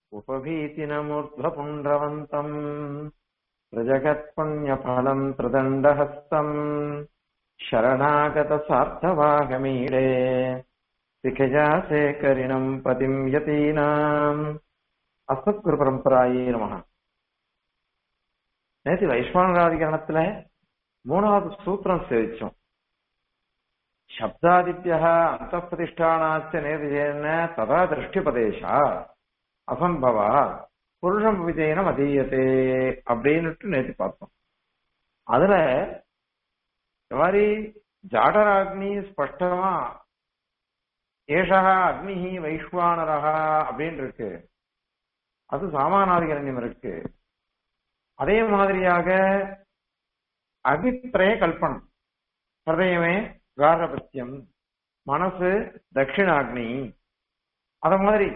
उपभीतिनमूर्ध्वपुण्ड्रवन्तम् प्रजगत्पुण्यफलम् त्रिदण्डहस्तम् शरणागतसार्थवागमीडे शिखजाशेखरिणम् पतिम् यतीनाम् அஸ்மத்குருபரம்பராயே நமக நேற்று வைஸ்வானராதிகரணத்துல மூணாவது சூத்திரம் சேவிச்சோம் சப்தாதித்யா அந்த பிரதிஷ்டானாச்ச நேர்ஜேன ததா திருஷ்டிபதேசா அசம்பவா புருஷம் விஜயனம் அதீயத்தே அப்படின்னுட்டு நேற்று பார்த்தோம் அதுல இந்த மாதிரி ஜாடராக்னி ஸ்பஷ்டமா ஏஷா அக்னி வைஸ்வானரகா அப்படின்னு இருக்கு அது சாமானாதிகரண்யம் இருக்கு அதே மாதிரியாக அபிப்பிரய கல்பனம் ஹிருதயமே காரபத்தியம் மனசு தட்சிணாக்னி அத மாதிரி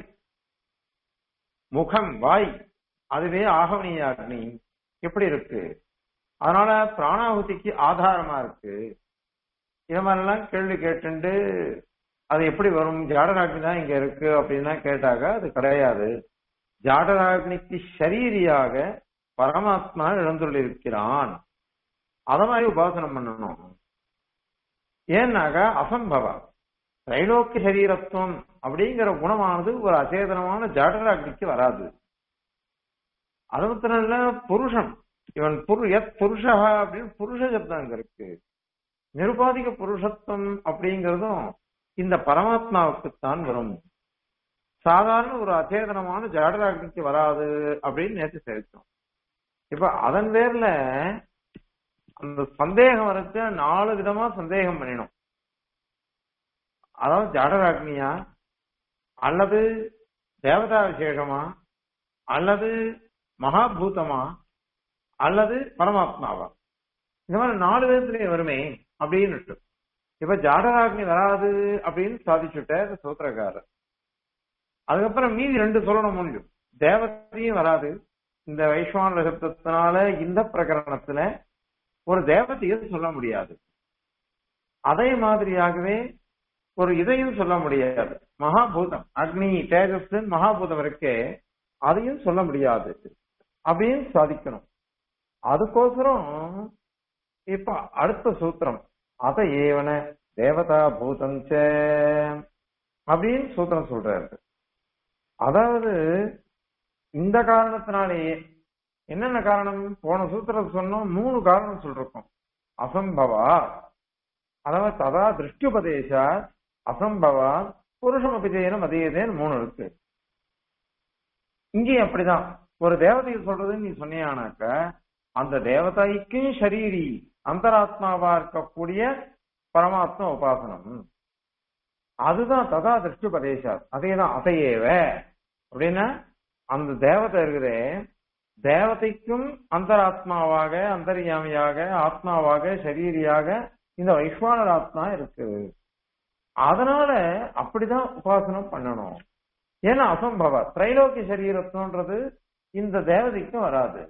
முகம் வாய் அதுவே ஆகவனியாக்னி எப்படி இருக்கு அதனால பிராணாகுதிக்கு ஆதாரமா இருக்கு இது மாதிரிலாம் கேள்வி கேட்டுண்டு அது எப்படி வரும் ஜாடராக்னி தான் இங்க இருக்கு அப்படின்னா கேட்டாக்க அது கிடையாது ஜாடராக்னிக்கு ஷரீரியாக பரமாத்மா இழந்துள்ளிருக்கிறான் அத மாதிரி உபாசனம் பண்ணணும் ஏன்னாக்கா அசம்பவம் திரைலோக்கிய சரீரத்துவம் அப்படிங்கிற குணமானது ஒரு அச்சேதனமான ஜாடராக்னிக்கு வராது அது மாத்திரம் இல்ல புருஷன் இவன் புரு எத் புருஷா அப்படின்னு புருஷ சப்தம் அங்க இருக்கு நிருபாதிக புருஷத்துவம் அப்படிங்கிறதும் இந்த பரமாத்மாவுக்குத்தான் வரும் சாதாரண ஒரு அச்சேதனமான ஜாடராக்னிக்கு வராது அப்படின்னு நேற்று சேர்த்தோம் இப்ப அதன் பேர்ல அந்த சந்தேகம் வரைச்ச நாலு விதமா சந்தேகம் பண்ணினோம் அதாவது ஜாடராக்னியா அல்லது தேவதா விசேஷமா அல்லது மகாபூதமா அல்லது பரமாத்மாவா இந்த மாதிரி நாலு விதத்திலேயே வருமே அப்படின்னு இப்ப ஜாடராக்னி வராது அப்படின்னு சாதிச்சுட்ட சூத்திரக்காரர் அதுக்கப்புறம் மீதி ரெண்டு சொல்லணும் முடியும் தேவதையும் வராது இந்த வைஸ்வான சப்தத்தினால இந்த பிரகரணத்துல ஒரு தேவதையும் சொல்ல முடியாது அதே மாதிரியாகவே ஒரு இதையும் சொல்ல முடியாது மகாபூதம் அக்னி தேஜஸ் மகாபூதம் இருக்கே அதையும் சொல்ல முடியாது அப்படின்னு சாதிக்கணும் அதுக்கோசரம் இப்ப அடுத்த சூத்திரம் அத ஏவன தேவதா பூதம் அப்படின்னு சூத்திரம் சொல்றாரு அதாவது இந்த காரணத்தினாலேயே என்னென்ன காரணம் போன சூத்திரம் சொன்னோம் மூணு காரணம் சொல்றோம் அசம்பவா அதாவது ததா திருஷ்டியுபதேசா அசம்பவா புருஷம் அபிஜயனம் அதேதேன்னு மூணு இருக்கு இங்கேயும் அப்படிதான் ஒரு தேவதையை சொல்றது நீ சொன்னியானாக்க அந்த தேவதைக்கும் ஷரீரி அந்தராத்மாவா இருக்கக்கூடிய பரமாத்மா உபாசனம் அதுதான் ததா திருஷ்டியுபதேசா அதேதான் அதையேவ அப்படின்னா அந்த தேவதை இருக்குதே தேவதைக்கும் அந்தராத்மாவாக அந்தரியாமியாக ஆத்மாவாக சரீரியாக இந்த வைஸ்வானர் ஆத்மா இருக்கு அதனால அப்படிதான் உபாசனம் பண்ணணும் ஏன்னா அசம்பவ திரைலோக்கிய சரீரத்துவன்றது இந்த தேவதைக்கும் வராது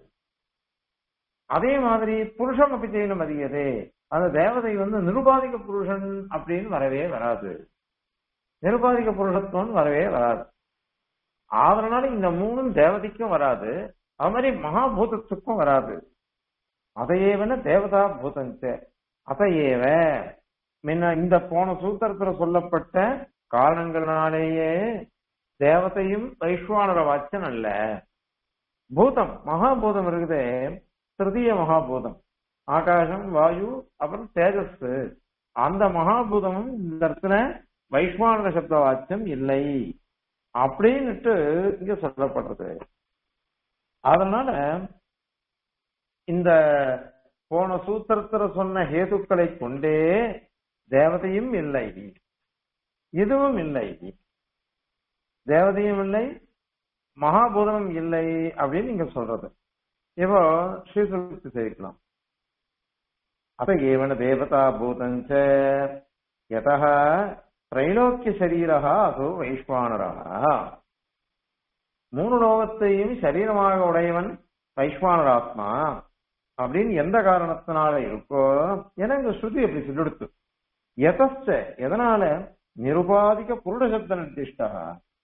அதே மாதிரி புருஷம் அப்படி செய்யணும் அதிகதே அந்த தேவதை வந்து நிருபாதிக புருஷன் அப்படின்னு வரவே வராது நிருபாதிக புருஷத்துவம் வரவே வராது அதனால இந்த மூணும் தேவதைக்கும் வராது அது மாதிரி மகாபூதத்துக்கும் வராது அதையேவன தேவதா பூதஞ்ச அதையேவ முன்ன இந்த போன சூத்திரத்துல சொல்லப்பட்ட காரணங்களினாலேயே தேவதையும் வைஸ்வானர வாச்சன் அல்ல பூதம் மகாபூதம் இருக்குதே திருதிய மகாபூதம் ஆகாசம் வாயு அப்புறம் தேஜஸ் அந்த மகாபூதமும் இந்த இடத்துல வைஸ்வானர சப்த வாச்சம் இல்லை அப்படின்னுட்டு இங்க சொல்லப்படுறது அதனால இந்த போன சூத்திரத்துல சொன்ன ஹேதுக்களை கொண்டே தேவதையும் இல்லை இதுவும் இல்லை தேவதையும் இல்லை மகாபூதமும் இல்லை அப்படின்னு நீங்க சொல்றது இப்போ ஸ்ரீசுக்தி சேர்க்கலாம் அப்ப ஏவன தேவதா பூதஞ்ச யதா திரைலோக்கிய சரீரகா அது வைஸ்வானரா மூணு லோகத்தையும் சரீரமாக உடையவன் வைஸ்வானராத்மா அப்படின்னு எந்த காரணத்தினால இருக்கோ ஏன்னா இந்த ஸ்ருதி அப்படி சொல்லிடுத்து எதச்ச எதனால நிருபாதிக புருட சப்த நிர்திஷ்டா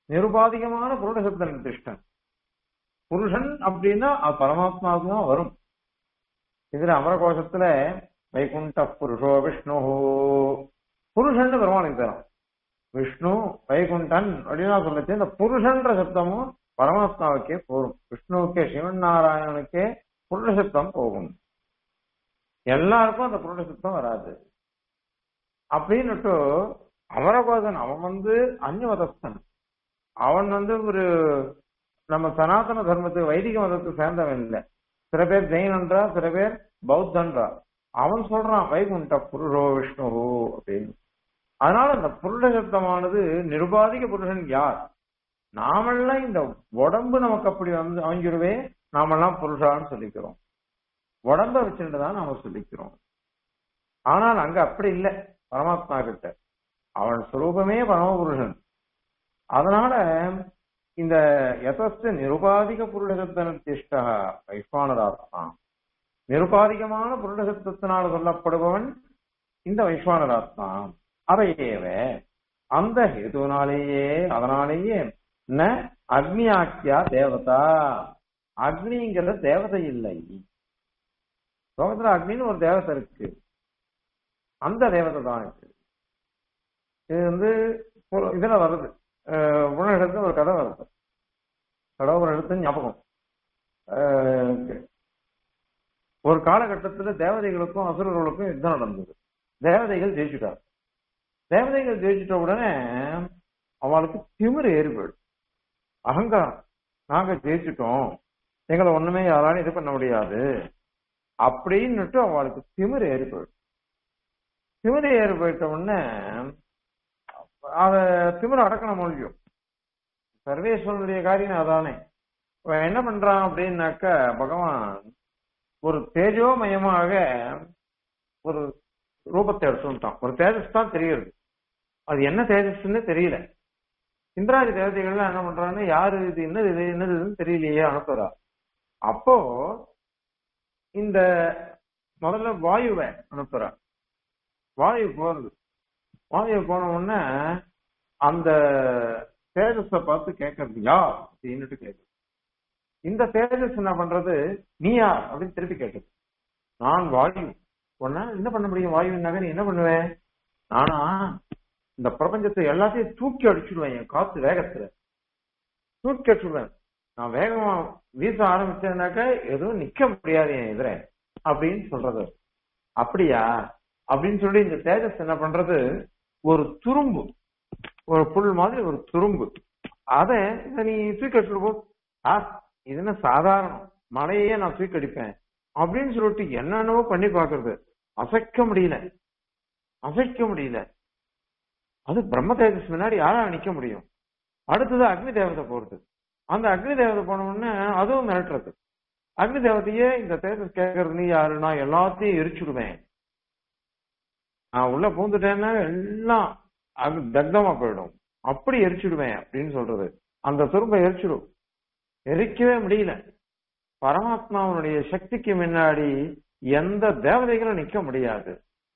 நிருபாதிகமான புருடசப்த நிர்திஷ்டன் புருஷன் அப்படின்னா அது பரமாத்மாவுக்கு தான் வரும் இதுல அமரகோஷத்துல வைகுண்ட புருஷோ விஷ்ணு புருஷன் பெருமானுக்கு தரும் விஷ்ணு வைகுண்டன் அப்படின்னா சொல்லிச்சு இந்த புருஷன்ற சப்தமும் பரமாத்மாவுக்கே போகும் விஷ்ணுவுக்கே சிவன் நாராயணனுக்கே புருஷ சப்தம் போகும் எல்லாருக்கும் அந்த புருஷ சப்தம் வராது அப்படின்னுட்டு அமரகோதன் அவன் வந்து அந்நியமதஸ்தன் அவன் வந்து ஒரு நம்ம சனாதன தர்மத்துக்கு வைதிக மதத்துக்கு சேர்ந்தவன் இல்லை சில பேர் ஜெயினன்றா சில பேர் பௌத்தன்றா அவன் சொல்றான் வைகுண்ட புருஷோ விஷ்ணு அப்படின்னு அதனால அந்த புருஷ சப்தமானது நிருபாதிக புருஷன் யார் நாமெல்லாம் இந்த உடம்பு நமக்கு அப்படி வந்து அமைஞ்சிருவே நாமெல்லாம் புருஷான்னு சொல்லிக்கிறோம் உடம்ப வச்சுட்டு தான் நாம சொல்லிக்கிறோம் ஆனால் அங்க அப்படி இல்லை பரமாத்மா கிட்ட அவன் சுரூபமே பரமபுருஷன் அதனால இந்த யதஸ்து நிருபாதிக புருடசப்த நிர்திஷ்ட வைஸ்வானராத்மா நிருபாதிகமான புருடசப்தத்தினால் சொல்லப்படுபவன் இந்த வைஸ்வானராத்மா அவையேவ அந்த ஹேதுனாலேயே அதனாலேயே ந அக்னியாக்கியா தேவதா அக்னிங்கிற தேவதை இல்லை லோகத்துல அக்னின்னு ஒரு தேவதை இருக்கு அந்த தேவதை தான் இருக்கு இது வந்து ஒரு- இதுல வருது உணர்வு ஒரு கதை வருது கடவுள் எடுத்து ஞாபகம் அஹ், ஒரு காலகட்டத்துல தேவதைகளுக்கும் அசுரர்களுக்கும் யுத்தம் நடந்தது தேவதைகள் ஜெயிச்சுட்டார் தேவதைகள் ஜெயிச்சிட்ட உடனே அவளுக்கு திமிரு ஏறி போயிடும் அகங்காரம் நாங்க ஜெயிச்சிட்டோம் எங்களை ஒண்ணுமே யாராலும் இது பண்ண முடியாது அப்படின்னுட்டு அவளுக்கு திமிரு ஏறி போயிடும் திமிரு ஏறி போயிட்ட உடனே அத திமிரு அடக்கணும் முடியும் சர்வேஸ்வரனுடைய காரியம் அதானே இவன் என்ன பண்றான் அப்படின்னாக்க பகவான் ஒரு தேஜோமயமாக ஒரு ரூபத்தை எடுத்துட்டான் ஒரு தேஜஸ் தான் தெரியுது அது என்ன தேஜஸ்ன்னு தெரியல இந்திராதி தேவதைகள்லாம் என்ன பண்றாங்கன்னா யாரு இது என்னது இது என்னது இதுன்னு தெரியலையே அனுப்புறா அப்போ இந்த முதல்ல வாயுவை அனுப்புறா வாயு போறது வாயு போன உடனே அந்த தேஜஸ பார்த்து கேட்கறது யா அப்படின்னுட்டு கேக்குது இந்த தேஜஸ் என்ன பண்றது நீயா அப்படின்னு திருப்பி கேக்குது நான் வாயு உடனே என்ன பண்ண முடியும் வாயுனாக்க நீ என்ன பண்ணுவேன் நானா இந்த பிரபஞ்சத்தை எல்லாத்தையும் தூக்கி அடிச்சுடுவேன் என் காத்து வேகத்துல தூக்கி அடிச்சுடுவேன் நான் வேகமா வீச ஆரம்பிச்சேன்னாக்க எதுவும் நிக்க முடியாது என் எதிர அப்படின்னு சொல்றது அப்படியா அப்படின்னு சொல்லி இந்த தேஜஸ் என்ன பண்றது ஒரு துரும்பு ஒரு புல் மாதிரி ஒரு துரும்பு அத இத நீ தூக்கி அடிச்சுட்டு போ ஆ இது என்ன சாதாரணம் மலையே நான் தூக்கி அடிப்பேன் அப்படின்னு சொல்லிட்டு என்னென்னவோ பண்ணி பாக்குறது அசைக்க முடியல அசைக்க முடியல அது பிரம்ம தேஜஸ் முன்னாடி யாரா நிக்க முடியும் அடுத்தது அக்னி தேவதை போறது அந்த அக்னி தேவதை போன உடனே அதுவும் மிரட்டுறது அக்னி தேவதையே இந்த தேஜஸ் கேட்கறது நீ யாரு நான் எல்லாத்தையும் எரிச்சுடுவேன் நான் உள்ள பூந்துட்டேன்னா எல்லாம் அது தக்தமா போயிடும் அப்படி எரிச்சுடுவேன் அப்படின்னு சொல்றது அந்த துரும்ப எரிச்சிடும் எரிக்கவே முடியல பரமாத்மாவுடைய சக்திக்கு முன்னாடி எந்த தேவதைகளும் நிக்க முடியாது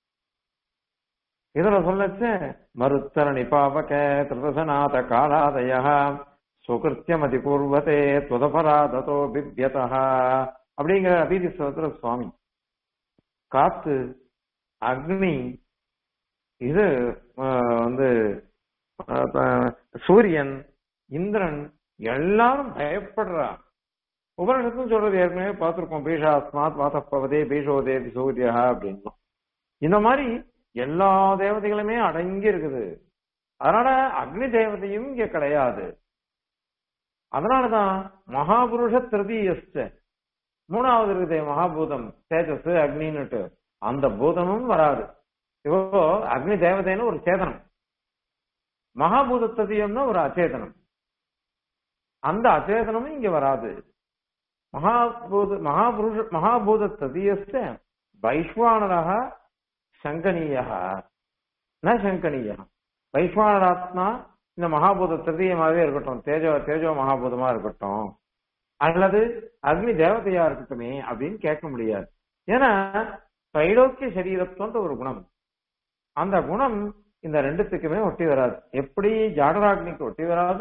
இதுல சொல்லச்ச மருத்தரணி பாபக திருதசநாத காலாதய சுகிருத்தியமதி பூர்வதே துதபராததோ பிப்யதா அப்படிங்கிற அபீதி ஸ்தோத்திர சுவாமி காத்து அக்னி இது ஆஹ், வந்து ஆஹ், சூரியன் இந்திரன் எல்லாரும் பயப்படுறா உபனிஷத்தும் சொல்றது ஏற்கனவே பார்த்திருக்கோம் பீஷாஸ்மாத் வாசப்பவதே பீஷோதேவி சூரியா அப்படின்னு இந்த மாதிரி எல்லா தேவதைகளுமே அடங்கி இருக்குது அதனால அக்னி தேவதையும் இங்க கிடையாது அதனாலதான் மகாபுருஷ திருதீயஸ்ட மூணாவது இருக்குது மகாபூதம் தேஜஸ் அக்னின்னுட்டு அந்த பூதமும் வராது இப்போ அக்னி தேவதைன்னு ஒரு சேதனம் மகாபூத ததியம்னா ஒரு அச்சேதனம் அந்த அச்சேதனமும் இங்க வராது மகாபூத மகாபுருஷ மகாபூத ததியஸ்த வைஸ்வானரக சங்கனீய ந சங்கனீய வைஸ்வானராத்மா இந்த மகாபூத திருதீயமாவே இருக்கட்டும் தேஜோ தேஜோ மகாபூதமா இருக்கட்டும் அல்லது அக்னி தேவதையா இருக்கட்டுமே அப்படின்னு கேட்க முடியாது ஏன்னா தைலோக்கிய சரீரத்துவன்ற ஒரு குணம் அந்த குணம் இந்த ரெண்டுத்துக்குமே ஒட்டி வராது எப்படி ஜாடராக்னிக்கு ஒட்டி வராதோ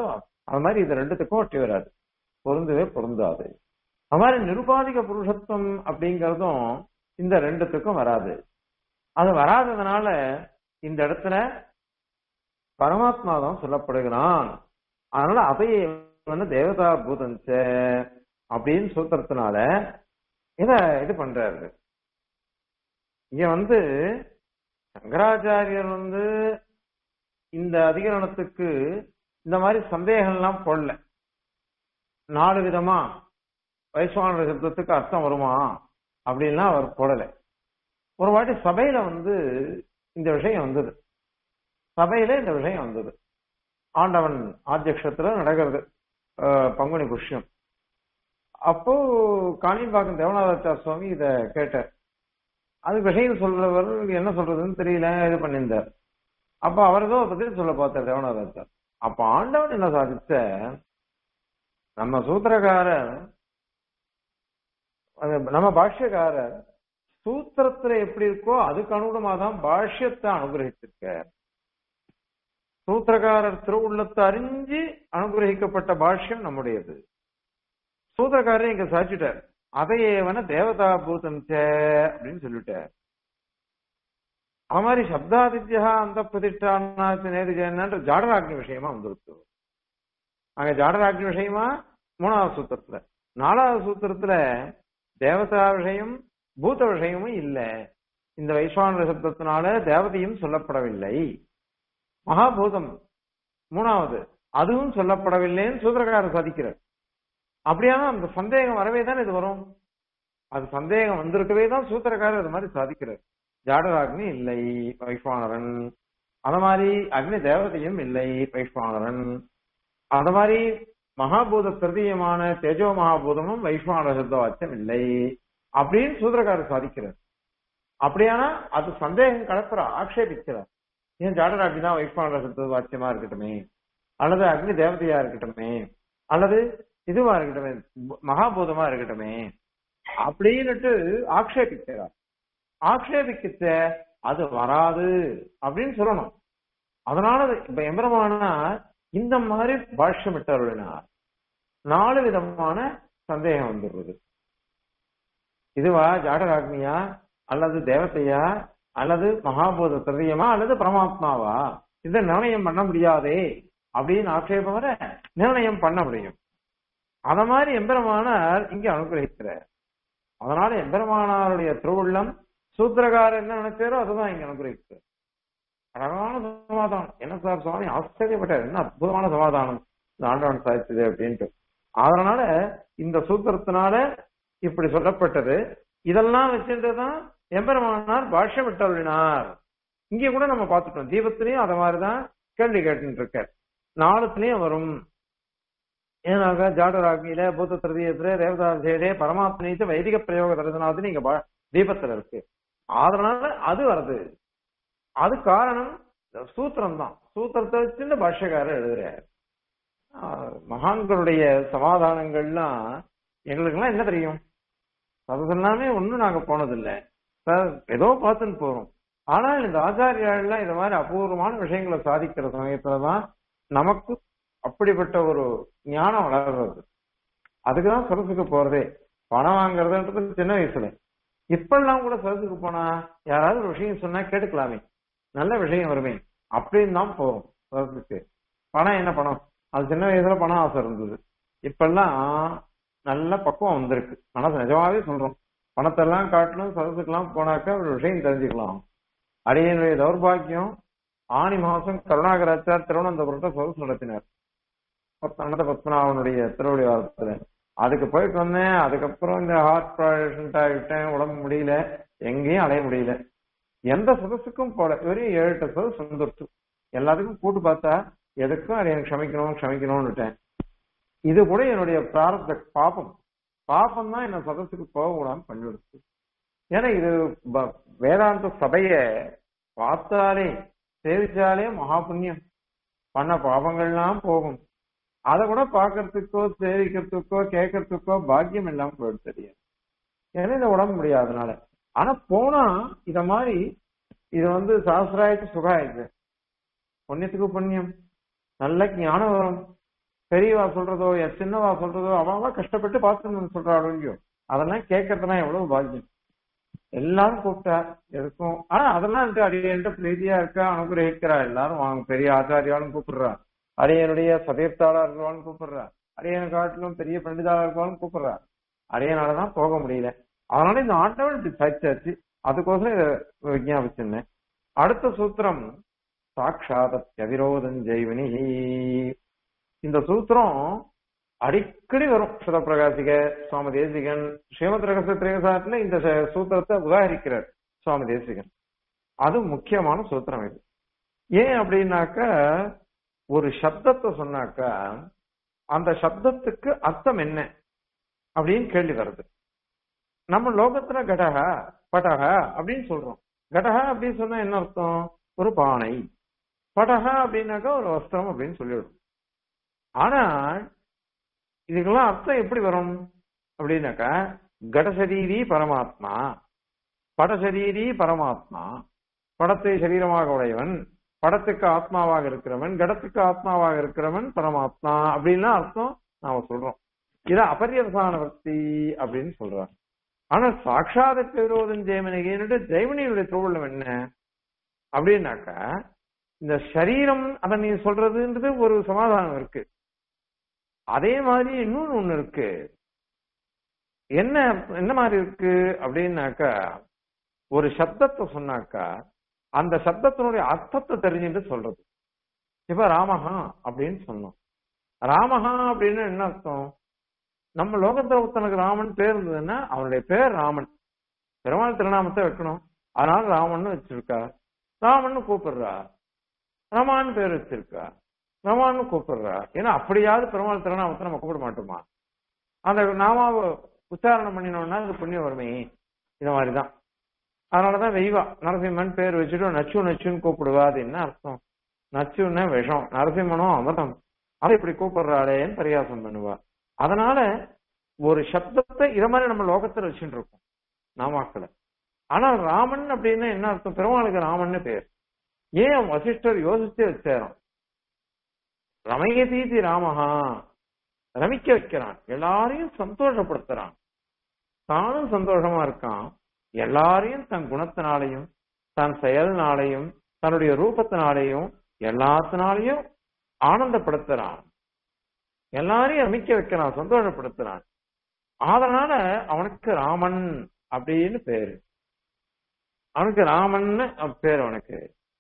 அது மாதிரி இது ரெண்டுத்துக்கும் ஒட்டி வராது பொருந்தவே பொருந்தாது அது மாதிரி நிருபாதிக புருஷத்துவம் அப்படிங்கறதும் இந்த ரெண்டுத்துக்கும் வராது அது வராததுனால இந்த இடத்துல பரமாத்மா தான் சொல்லப்படுகிறான் அதனால அதையே வந்து தேவதா பூதஞ்ச அப்படின்னு சூத்திரத்தினால இத இது பண்றாரு இங்க வந்து சங்கராச்சாரியர் வந்து இந்த அதிகரணத்துக்கு இந்த மாதிரி சந்தேகம்லாம் போடல நாலு விதமா வைஸ்வான சப்தத்துக்கு அர்த்தம் வருமா அப்படின்லாம் அவர் போடல ஒரு வாட்டி சபையில வந்து இந்த விஷயம் வந்தது சபையில இந்த விஷயம் வந்தது ஆண்டவன் ஆத்தியக்ஷத்துல நடக்கிறது அஹ், பங்குனி புஷ்யம் அப்போ காணிம்பாக்கம் தேவநாதாச்சார சுவாமி இத கேட்டார் அது விஷயம் சொல்றவர் என்ன சொல்றதுன்னு தெரியல இது பண்ணியிருந்தார் அப்ப அவர் ஏதோ பதில் சொல்ல பார்த்தார் தேவநாதாச்சார் அப்ப ஆண்டவன் என்ன சாதிச்ச நம்ம சூத்திரக்காரர் அது நம்ம பாஷ்யக்காரர் சூத்திரத்துல எப்படி இருக்கோ அதுக்கு அனுகுணமா தான் பாஷ்யத்தை அனுகிரகிச்சிருக்கார் சூத்திரக்காரர் திருவுள்ளத்தை அறிஞ்சு அனுகிரகிக்கப்பட்ட பாஷ்யம் நம்முடையது சூத்திரக்காரர் இங்க சாட்சிட்டார் அதையேவன தேவதா பூதம் சே அப்படின்னு சொல்லிட்டார் அது மாதிரி சப்தாதித்யா அந்த பிரதிஷ்டான நேருஜன்ற ஜாடராக்னி விஷயமா வந்துருக்கு அங்க ஜாடராக்னி விஷயமா மூணாவது சூத்திரத்துல நாலாவது சூத்திரத்துல தேவதா விஷயம் பூத விஷயமும் இல்ல இந்த வைஸ்வான சப்தத்தினால தேவதையும் சொல்லப்படவில்லை மகாபூதம் மூணாவது அதுவும் சொல்லப்படவில்லைன்னு சூத்திரக்காரர் சாதிக்கிறார் அப்படியானா அந்த சந்தேகம் வரவே தான் இது வரும் அது சந்தேகம் வந்திருக்கவே தான் சூத்திரக்காரர் அது மாதிரி சாதிக்கிறார் ஜாடராக்னி இல்லை வைஸ்வானரன் அத மாதிரி அக்னி தேவதையும் இல்லை வைஸ்வானரன் அத மாதிரி மகாபூத பிரதீயமான தேஜோ மகாபூதமும் வைஸ்வான சப்த வாக்கியம் இல்லை அப்படின்னு சூத்திரக்காரர் சாதிக்கிறார் அப்படியானா அது சந்தேகம் கலப்புற ஆக்ஷேபிக்கிறார் ஏன் ஜாடராக்னி தான் வைஸ்வான சப்த வாக்கியமா இருக்கட்டுமே அல்லது அக்னி தேவதையா இருக்கட்டுமே அல்லது இதுவா இருக்கட்டுமே மகாபூதமா இருக்கட்டுமே அப்படின்னுட்டு ஆக்ஷேபிக்கிறார் ஆக்ஷேபிக்கிச்ச அது வராது அப்படின்னு சொல்லணும் அதனால இப்ப எம்பரமானா இந்த மாதிரி பாஷ்யம் விட்டருளினார் நாலு விதமான சந்தேகம் வந்துடுறது இதுவா ஜாடராக்னியா அல்லது தேவதையா அல்லது மகாபூத திரவியமா அல்லது பரமாத்மாவா இதை நிர்ணயம் பண்ண முடியாதே அப்படின்னு ஆட்சேபம் வர நிர்ணயம் பண்ண முடியும் அத மாதிரி எம்பெருமானார் இங்க அனுகிரகிக்கிறார் அதனால எம்பெருமானாருடைய திருவுள்ளம் சூத்திரகாரர் என்ன நினைச்சாரோ அதுதான் இங்க அனுகிரகிக்கிறார் அழகான சமாதானம் என்ன சார் சுவாமி ஆச்சரியப்பட்டார் என்ன அற்புதமான சமாதானம் இந்த ஆண்டவன் சாதிச்சது அப்படின்ட்டு அதனால இந்த சூத்திரத்தினால இப்படி சொல்லப்பட்டது இதெல்லாம் வச்சுட்டுதான் எம்பெருமானார் பாஷ்யம் விட்டருளினார் இங்க கூட நம்ம பார்த்துட்டோம் தீபத்திலையும் அத மாதிரிதான் கேள்வி கேட்டு இருக்கார் நாளத்திலையும் வரும் ஏனாக ஜாடராக்னியில பூத்த திருதியத்துல ரேவதாசேடே பரமாத்மீத்து வைதிக பிரயோக தரதுனாவது நீங்க பா- தீபத்துல இருக்கு அதனால அது வருது அது காரணம் சூத்திரம் தான் சூத்திரத்தை வச்சுன்னு பாஷ்யக்காரர் எழுதுறாரு ஆஹ் மகான்களுடைய சமாதானங்கள்லாம் எங்களுக்கெல்லாம் என்ன தெரியும் அது எல்லாமே ஒண்ணும் நாங்க போனதில்ல சார், ஏதோ பார்த்துன்னு போறோம் ஆனால் இந்த ஆச்சாரியாள்லாம் இந்த மாதிரி அபூர்வமான விஷயங்களை சாதிக்கிற சமயத்துலதான் நமக்கு அப்படிப்பட்ட ஒரு ஞானம் வளர்றது அதுக்குதான் சரசுக்கு போறதே பணம் வாங்குறதுன்றது சின்ன வயசுல இப்பெல்லாம் கூட சரசுக்கு போனா யாராவது ஒரு விஷயம் சொன்னா கேட்டுக்கலாமே நல்ல விஷயம் வருமே அப்படின்னு தான் போறோம் சரசுக்கு பணம் என்ன பணம் அது சின்ன வயசுல பணம் ஆசை இருந்தது இப்பெல்லாம் நல்ல பக்குவம் வந்திருக்கு மனசு நிஜமாவே சொல்றோம் பணத்தெல்லாம் காட்டணும் சரசுக்கெல்லாம் போனாக்கா ஒரு விஷயம் தெரிஞ்சுக்கலாம் அடியனுடைய தௌர்பாகியம் ஆணி மாசம் கருணாகராச்சார் திருவனந்தபுரத்தை சரசு நடத்தினார் பத்- அனந்த பத்மநாபனுடைய திருவடி வாரத்துல அதுக்கு போயிட்டு வந்தேன் அதுக்கப்புறம் இந்த ஹார்ட் பேஷண்ட் ஆகிட்டேன் உடம்பு முடியல எங்கேயும் அலைய முடியல எந்த சதஸுக்கும் போல வெறும் ஏழு எட்டு சதஸ் வந்துருச்சு எல்லாத்துக்கும் கூட்டு பார்த்தா எதுக்கும் அதை எனக்கு க்ஷமிக்கணும் க்ஷமிக்கணும்னுட்டேன் இது கூட என்னுடைய பிராரத்த பாபம் பாபம் தான் என்ன சதஸுக்கு போக விடாம பண்ணிவிடுச்சு ஏன்னா இது ப- வேதாந்த சபைய பார்த்தாலே சேவிச்சாலே மகா புண்ணியம் பண்ண பாவங்கள்லாம் போகும் அதை கூட பார்க்கறதுக்கோ சேவிக்கிறதுக்கோ கேட்கறதுக்கோ பாக்கியம் இல்லாம போயிடுது தெரியும் ஏன்னா இந்த உடம்பு முடியாதனால ஆனா போனா இத மாதிரி இது வந்து சாஸ்திராயத்து சுகாயுது புண்ணியத்துக்கு புண்ணியம் நல்ல ஞானம் வரும் பெரியவா சொல்றதோ என் சின்னவா சொல்றதோ அவன் கஷ்டப்பட்டு பார்த்துன்னு சொல்றாளோ இல்லையோ அதெல்லாம் கேட்கறதுனா எவ்வளவு பாக்கியம் எல்லாரும் கூப்பிட்டா எதுக்கும் ஆனா அதெல்லாம் இருக்கு அடியன்ட்ட பிரீதியா இருக்கா அனுகிரகிக்கிறா எல்லாரும் வாங்க பெரிய ஆச்சாரியாலும் கூப்பிடுறா அரியனுடைய சதீர்த்தாளா இருக்கிறவாலும் கூப்பிடுறா அரியனை காட்டிலும் பெரிய பண்டிதாளா இருக்கவாலும் கூப்பிடுறா அரியனாலதான் போக முடியல அதனால இந்த ஆண்டவன் இப்படி சாய்ச்சாச்சு அதுக்கோசரம் இதை விஜாபிச்சிருந்தேன் அடுத்த சூத்திரம் சாட்சாதத்ய விரோதம் ஜெய்வினி இந்த சூத்திரம் அடிக்கடி வரும் சுதப்பிரகாசிக சுவாமி தேசிகன் ஸ்ரீமத் ரகசிய திரேசாட்டில் இந்த ச- சூத்திரத்தை உதாகரிக்கிறார் சுவாமி தேசிகன் அது முக்கியமான சூத்திரம் இது ஏன் அப்படின்னாக்க ஒரு சப்தத்தை சொன்னாக்கா அந்த சப்தத்துக்கு அர்த்தம் என்ன அப்படின்னு கேள்வி வருது நம்ம லோகத்துல கடகா படகா அப்படின்னு சொல்றோம் கடகா அப்படின்னு சொன்னா என்ன அர்த்தம் ஒரு பானை படகா அப்படின்னாக்கா ஒரு வஸ்திரம் அப்படின்னு சொல்லிவிடும் ஆனா இதுக்கெல்லாம் அர்த்தம் எப்படி வரும் அப்படின்னாக்கா கடசரீரி பரமாத்மா படசரீரி பரமாத்மா படத்தை சரீரமாக உடையவன் படத்துக்கு ஆத்மாவாக இருக்கிறவன் கடத்துக்கு ஆத்மாவாக இருக்கிறவன் பரமாத்மா அப்படின்னா அர்த்தம் நாம சொல்றோம் இத அபரியவசான வர்த்தி அப்படின்னு சொல்றாங்க ஆனா சாட்சாத விரோதம் ஜெயமனிகின்னுட்டு ஜெயமனியுடைய திருவள்ளம் என்ன அப்படின்னாக்கா இந்த சரீரம் அதை நீ சொல்றதுன்றது ஒரு சமாதானம் இருக்கு அதே மாதிரி இன்னொன்னு ஒண்ணு இருக்கு என்ன என்ன மாதிரி இருக்கு அப்படின்னாக்கா ஒரு சப்தத்தை சொன்னாக்கா அந்த சப்தத்தினுடைய அர்த்தத்தை தெரிஞ்சுட்டு சொல்றது இப்ப ராமஹா அப்படின்னு சொன்னோம் ராமஹா அப்படின்னு என்ன அர்த்தம் நம்ம லோகத்துல ஒருத்தனுக்கு ராமன் பேர் இருந்ததுன்னா அவனுடைய பேர் ராமன் பெருமாள் திருநாமத்தை வைக்கணும் அதனால ராமன் வச்சிருக்கா ராமன் கூப்பிடுறா ரமான்னு பேர் வச்சிருக்கா ரமான்னு கூப்பிடுறா ஏன்னா அப்படியாவது பெருமாள் திருநாமத்தை நம்ம கூப்பிட மாட்டோமா அந்த நாமாவை உச்சாரணம் பண்ணினோம்னா அது புண்ணியம் வருமே இந்த மாதிரிதான் அதனாலதான் வெய்வா நரசிம்மன் பேர் வச்சுட்டு நச்சு நச்சுன்னு கூப்பிடுவா அது என்ன அர்த்தம் நச்சுன்னா விஷம் நரசிம்மனும் அமிர்தம் அதை இப்படி கூப்பிடுறாளேன்னு பரியாசம் பண்ணுவா அதனால ஒரு சப்தத்தை இத மாதிரி நம்ம லோகத்துல வச்சுட்டு இருக்கோம் நாமாக்களை ஆனா ராமன் அப்படின்னா என்ன அர்த்தம் பெருமாளுக்கு ராமன்னு பேர் ஏன் வசிஷ்டர் யோசிச்சே வச்சாராம் ரமயதீதி ராமஹா ரமிக்க வைக்கிறான் எல்லாரையும் சந்தோஷப்படுத்துறான் தானும் சந்தோஷமா இருக்கான் எல்லாரையும் தன் குணத்தினாலையும் தன் செயல்னாலையும் தன்னுடைய ரூபத்தினாலையும் எல்லாத்தினாலையும் ஆனந்தப்படுத்துறான் எல்லாரையும் ரமிக்க வைக்கிறான் சந்தோஷப்படுத்துறான் அதனால அவனுக்கு ராமன் அப்படின்னு பேரு அவனுக்கு ராமன்னு பேரு அவனுக்கு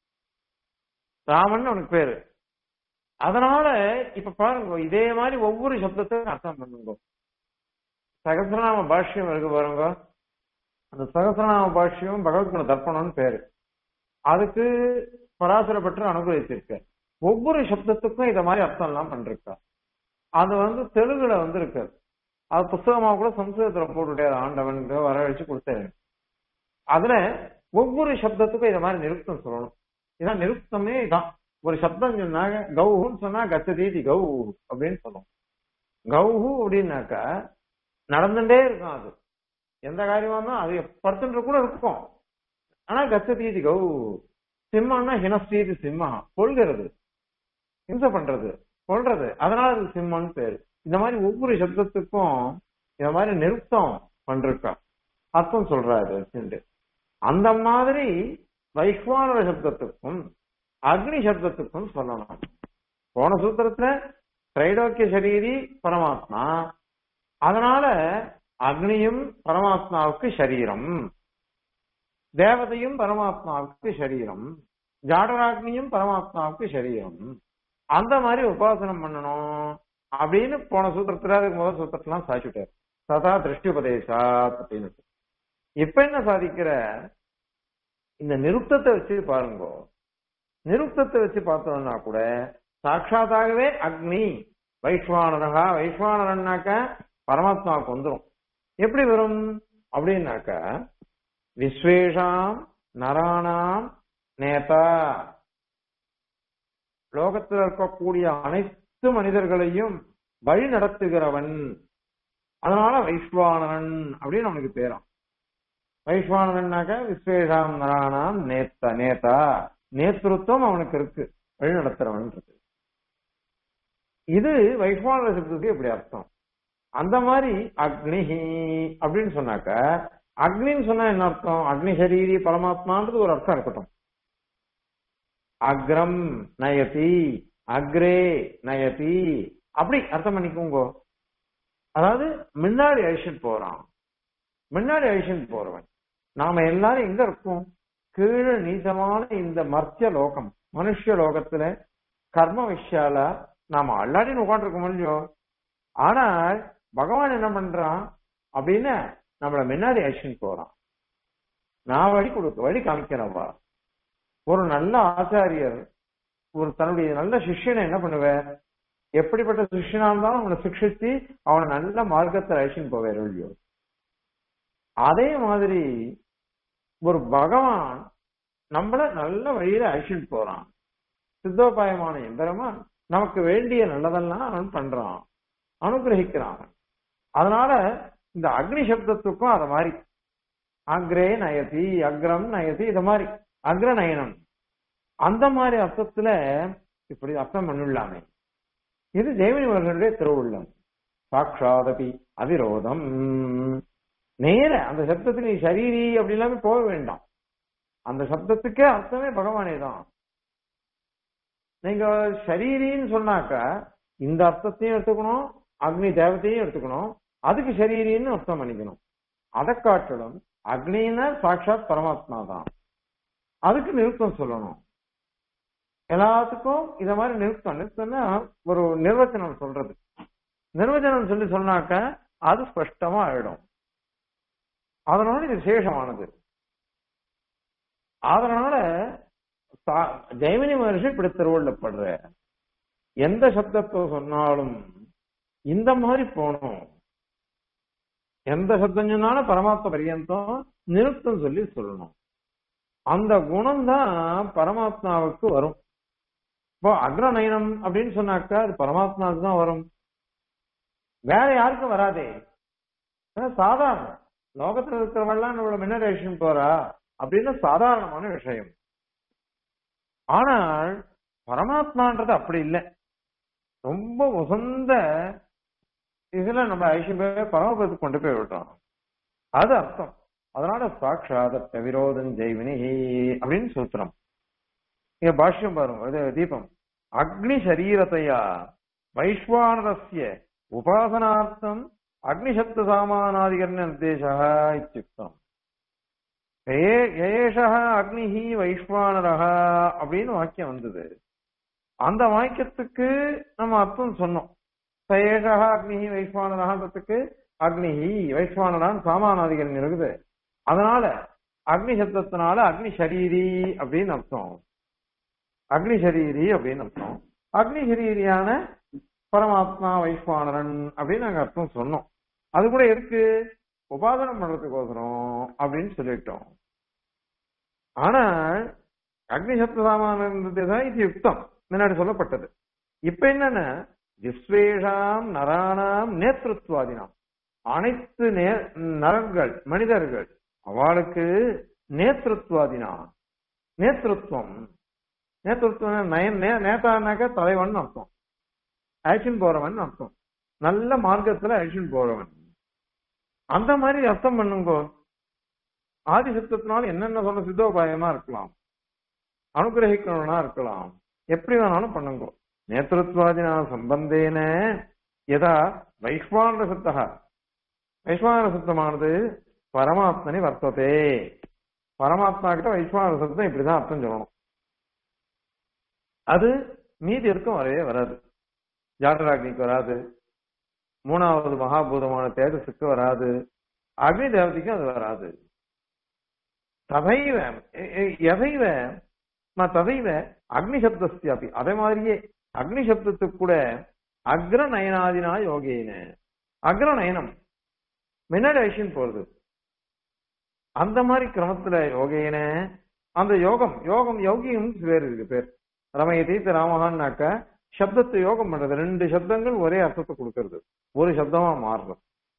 ராமன் அவனுக்கு பேரு அதனால இப்ப பாருங்க இதே மாதிரி ஒவ்வொரு சப்தத்தையும் அர்த்தம் பண்ணுங்க சகசிரநாம பாஷ்யம் இருக்கு பாருங்க அந்த சகசிரநாம பாஷ்யம் பகவத்குண தர்ப்பணம்னு பேரு அதுக்கு பராசர பெற்று அனுகிரகிச்சிருக்க ஒவ்வொரு சப்தத்துக்கும் இத மாதிரி அர்த்தம் எல்லாம் பண்றா அது வந்து தெலுங்குல வந்து இருக்காது அது புஸ்தகமா கூட சம்ஸ்கிருதத்துல போட்டுட்டே ஆண்டவன் வர வச்சு கொடுத்தேன் அதுல ஒவ்வொரு சப்தத்துக்கும் இத மாதிரி நிருப்தம் சொல்லணும் இதான் நிருப்தமே இதான் ஒரு சப்தம் சொன்னாங்க கௌஹுன்னு சொன்னா கச்சதீதி கௌ அப்படின்னு சொல்லுவோம் கௌஹு அப்படின்னாக்கா நடந்துட்டே இருக்கும் அது எந்த காரியமா இருந்தாலும் அது படுத்துட்டு கூட இருக்கும் ஆனா கச்சதீதி கௌ சிம்மம்னா ஹினஸ்தீதி சிம்மா கொள்கிறது ஹிம்சை பண்றது கொள்றது அதனால அது சிம்மம்னு பேரு இந்த மாதிரி ஒவ்வொரு சப்தத்துக்கும் இந்த மாதிரி நிறுத்தம் பண்றா அர்த்தம் சொல்றாரு அந்த மாதிரி வைஸ்வானர சப்தத்துக்கும் அக்னி சப்தத்துக்கும் சொல்லணும் போன சூத்திரத்துல திரைலோக்கிய சரீரி பரமாத்மா அதனால அக்னியும் பரமாத்மாவுக்கு சரீரம் தேவதையும் பரமாத்மாவுக்கு சரீரம் ஜாடராக்னியும் பரமாத்மாவுக்கு சரீரம் அந்த மாதிரி உபாசனம் பண்ணணும் அப்படின்னு போன சூத்திரத்துல அதுக்கு முதல் சூத்திரத்தெல்லாம் சாதிச்சுட்டார் சதா திருஷ்டி உபதேசாத் அப்படின்னு இப்ப என்ன சாதிக்கிற இந்த நிருப்தத்தை வச்சு பாருங்க நிருப்தத்தை வச்சு பார்த்தோம்னா கூட சாட்சாத்தாகவே அக்னி வைஸ்வானரகா வைஸ்வானரன்னாக்க பரமாத்மாவுக்கு வந்துடும் எப்படி வரும் அப்படின்னாக்க விஸ்வேஷாம் நராணாம் நேதா லோகத்தில் இருக்கக்கூடிய அனைத்து மனிதர்களையும் வழி நடத்துகிறவன் அதனால வைஸ்வானரன் அப்படின்னு அவனுக்கு பேரான் வைஸ்வானரன்னாக்க விஸ்வேஷாம் நராணாம் நேத்த நேதா நேத்திருத்தம் அவனுக்கு இருக்கு வழி நடத்துறவன் இருக்கு இது வைஸ்வான சப்தத்துக்கு இப்படி அர்த்தம் அந்த மாதிரி அக்னிஹி அப்படின்னு சொன்னாக்க அக்னின்னு சொன்னா என்ன அர்த்தம் அக்னி சரீரி பரமாத்மான்றது ஒரு அர்த்தம் இருக்கட்டும் அக்ரம் நயதி அக்ரே நயதி அப்படி அர்த்தம் பண்ணிக்கோங்க அதாவது முன்னாடி அழிச்சுட்டு போறான் முன்னாடி அழிச்சுட்டு போறவன் நாம எல்லாரும் எங்க இருக்கோம் கீழே நீசமான இந்த மர்த்திய லோகம் மனுஷ லோகத்துல கர்ம விஷயால நாம அல்லாடின்னு உட்காந்துருக்க முடியும் ஆனால் பகவான் என்ன பண்றான் அப்படின்னு நம்மள முன்னாடி அழிச்சுட்டு போறான் நான் வழி கொடுக்க வழி காமிக்கிறவா ஒரு நல்ல ஆச்சாரியர் ஒரு தன்னுடைய நல்ல சிஷ்யனை என்ன பண்ணுவார் எப்படிப்பட்ட சிஷ்யனா இருந்தாலும் அவனை சிக்ஷிச்சு அவனை நல்ல மார்க்கத்தை அழிச்சுன்னு போவார் இல்லையோ அதே மாதிரி ஒரு பகவான் நம்மள நல்ல வழியில அழிச்சுட்டு போறான் சித்தோபாயமான எந்திரமான் நமக்கு வேண்டிய நல்லதெல்லாம் அவன் பண்றான் அனுகிரகிக்கிறான் அதனால இந்த அக்னி சப்தத்துக்கும் அத மாதிரி அக்ரே நயதி அக்ரம் நயதி இது மாதிரி அக்ரநயனம் அந்த மாதிரி அர்த்தத்துல இப்படி அர்த்தம் பண்ணிடலாமே இது ஜெயமணி அவர்களுடைய திருவுள்ளம் சாட்சாதபி அவிரோதம் நேர அந்த சப்தத்துக்கு நீ சரீரி அப்படி இல்லாம போக வேண்டாம் அந்த சப்தத்துக்கே அர்த்தமே பகவானே தான் நீங்க ஷரீரின்னு சொன்னாக்க இந்த அர்த்தத்தையும் எடுத்துக்கணும் அக்னி தேவத்தையும் எடுத்துக்கணும் அதுக்கு ஷரீரின்னு அர்த்தம் பண்ணிக்கணும் அதை காட்டிலும் அக்னின்னா சாட்சாத் பரமாத்மா தான் அதுக்கு நிறுத்தம் சொல்லணும் எல்லாத்துக்கும் இத மாதிரி நிறுத்தம் நிறுத்தம்னா ஒரு நிர்வச்சனம் சொல்றது நிர்வச்சனம் சொல்லி சொன்னாக்க அது ஸ்பஷ்டமா ஆயிடும் அதனால இது விசேஷமானது அதனால ஜெயமினி மகர்ஷி இப்படி திருவள்ளப்படுற எந்த சப்தத்தை சொன்னாலும் இந்த மாதிரி போகணும் எந்த சப்தம் சொன்னாலும் பரமாத்ம பரியந்தம் நிறுத்தம் சொல்லி சொல்லணும் அந்த குணம் தான் பரமாத்மாவுக்கு வரும் இப்போ அக்ரநயனம் அப்படின்னு சொன்னாக்கா அது பரமாத்மாவுக்கு தான் வரும் வேற யாருக்கும் வராதே சாதாரண லோகத்துல இருக்கிறவெல்லாம் நம்மளோட மின்னரேஷன் போறா அப்படின்னு சாதாரணமான விஷயம் ஆனால் பரமாத்மான்றது அப்படி இல்லை ரொம்ப உசந்த இதுல நம்ம ஐஷம் பரமபதத்துக்கு கொண்டு போய் விடுறோம் அது அர்த்தம் அதனால சாட்சாத விரோதம் ஜெய்வினி அப்படின்னு சூத்திரம் இங்க பாஷ்யம் பாருங்க இது தீபம் அக்னி சரீரத்தையா வைஸ்வானரஸ்ய உபாசனார்த்தம் அக்னிசப்த சாமானாதிகரண நிர்தேசா இத்தியுக்தம் ஏஷ அக்னிஹி வைஸ்வானரஹா அப்படின்னு வாக்கியம் வந்தது அந்த வாக்கியத்துக்கு நம்ம அர்த்தம் சொன்னோம் சயேஷா அக்னிஹி வைஸ்வானரஹான்றதுக்கு அக்னிஹி வைஸ்வானரான் சாமானாதிகரணம் இருக்குது அதனால அக்னி சப்தத்தினால அக்னி சரீரி அப்படின்னு அர்த்தம் அக்னி சரீரி அப்படின்னு அர்த்தம் அக்னி சரீரியான பரமாத்மா வைஸ்வானரன் அப்படின்னு நாங்க அர்த்தம் சொன்னோம் அது கூட எதுக்கு உபாதனம் பண்றதுக்கோசரம் அப்படின்னு சொல்லிட்டோம் ஆனால் அக்னி சப்தசாமானதான் இது யுக்தம் முன்னாடி சொல்லப்பட்டது இப்ப என்னன்னா விஸ்வேஷாம் நராணாம் நேத்திருத்வாதினாம் அனைத்து நரங்கள் மனிதர்கள் அவளுக்கு நேத்திருத்வாதினா நேத்திருத்துவம் நேத்திருத்துவம் நயன் நேதானாக்க தலைவன் அர்த்தம் ஆக்ஷன் போறவன் அர்த்தம் நல்ல மார்க்கத்துல ஆக்ஷன் போறவன் அந்த மாதிரி அர்த்தம் பண்ணுங்கோ ஆதி சப்தத்தினால என்னென்ன சொல்ல சித்தோபாயமா இருக்கலாம் அனுகிரகிக்கணும்னா இருக்கலாம் எப்படி வேணாலும் பண்ணுங்கோ நேத்திருத்வாதினா சம்பந்தேன எதா வைஸ்வான சத்தகா வைஸ்வான சத்தமானது பரமாத்மனி வர்த்ததே பரமாத்மா கிட்ட வைஸ்வான சத்தம் இப்படிதான் அர்த்தம் சொல்லணும் அது மீதி இருக்கும் வரவே வராது ஜாட்டராக்னிக்கு வராது மூணாவது மகாபூதமான தேஜஸுக்கு வராது அக்னி தேவதைக்கும் அது வராது ததைவ எதைவ ததைவ அக்னி சப்தஸ்தியாபி அதே மாதிரியே அக்னி சப்தத்துக்கு கூட அக்ரநயனாதினா யோகேன அக்ரநயனம் முன்னாடி விஷயம் போறது அந்த மாதிரி கிரமத்துல யோகேன அந்த யோகம் யோகம் யோகியும் பேர் இருக்கு பேர் ரமயதி ராமகான்னாக்க சப்தத்தை யோகம் பண்றது ரெண்டு சப்தங்கள் ஒரே அர்த்தத்தை கொடுக்கறது ஒரு சப்தமா மாறுறது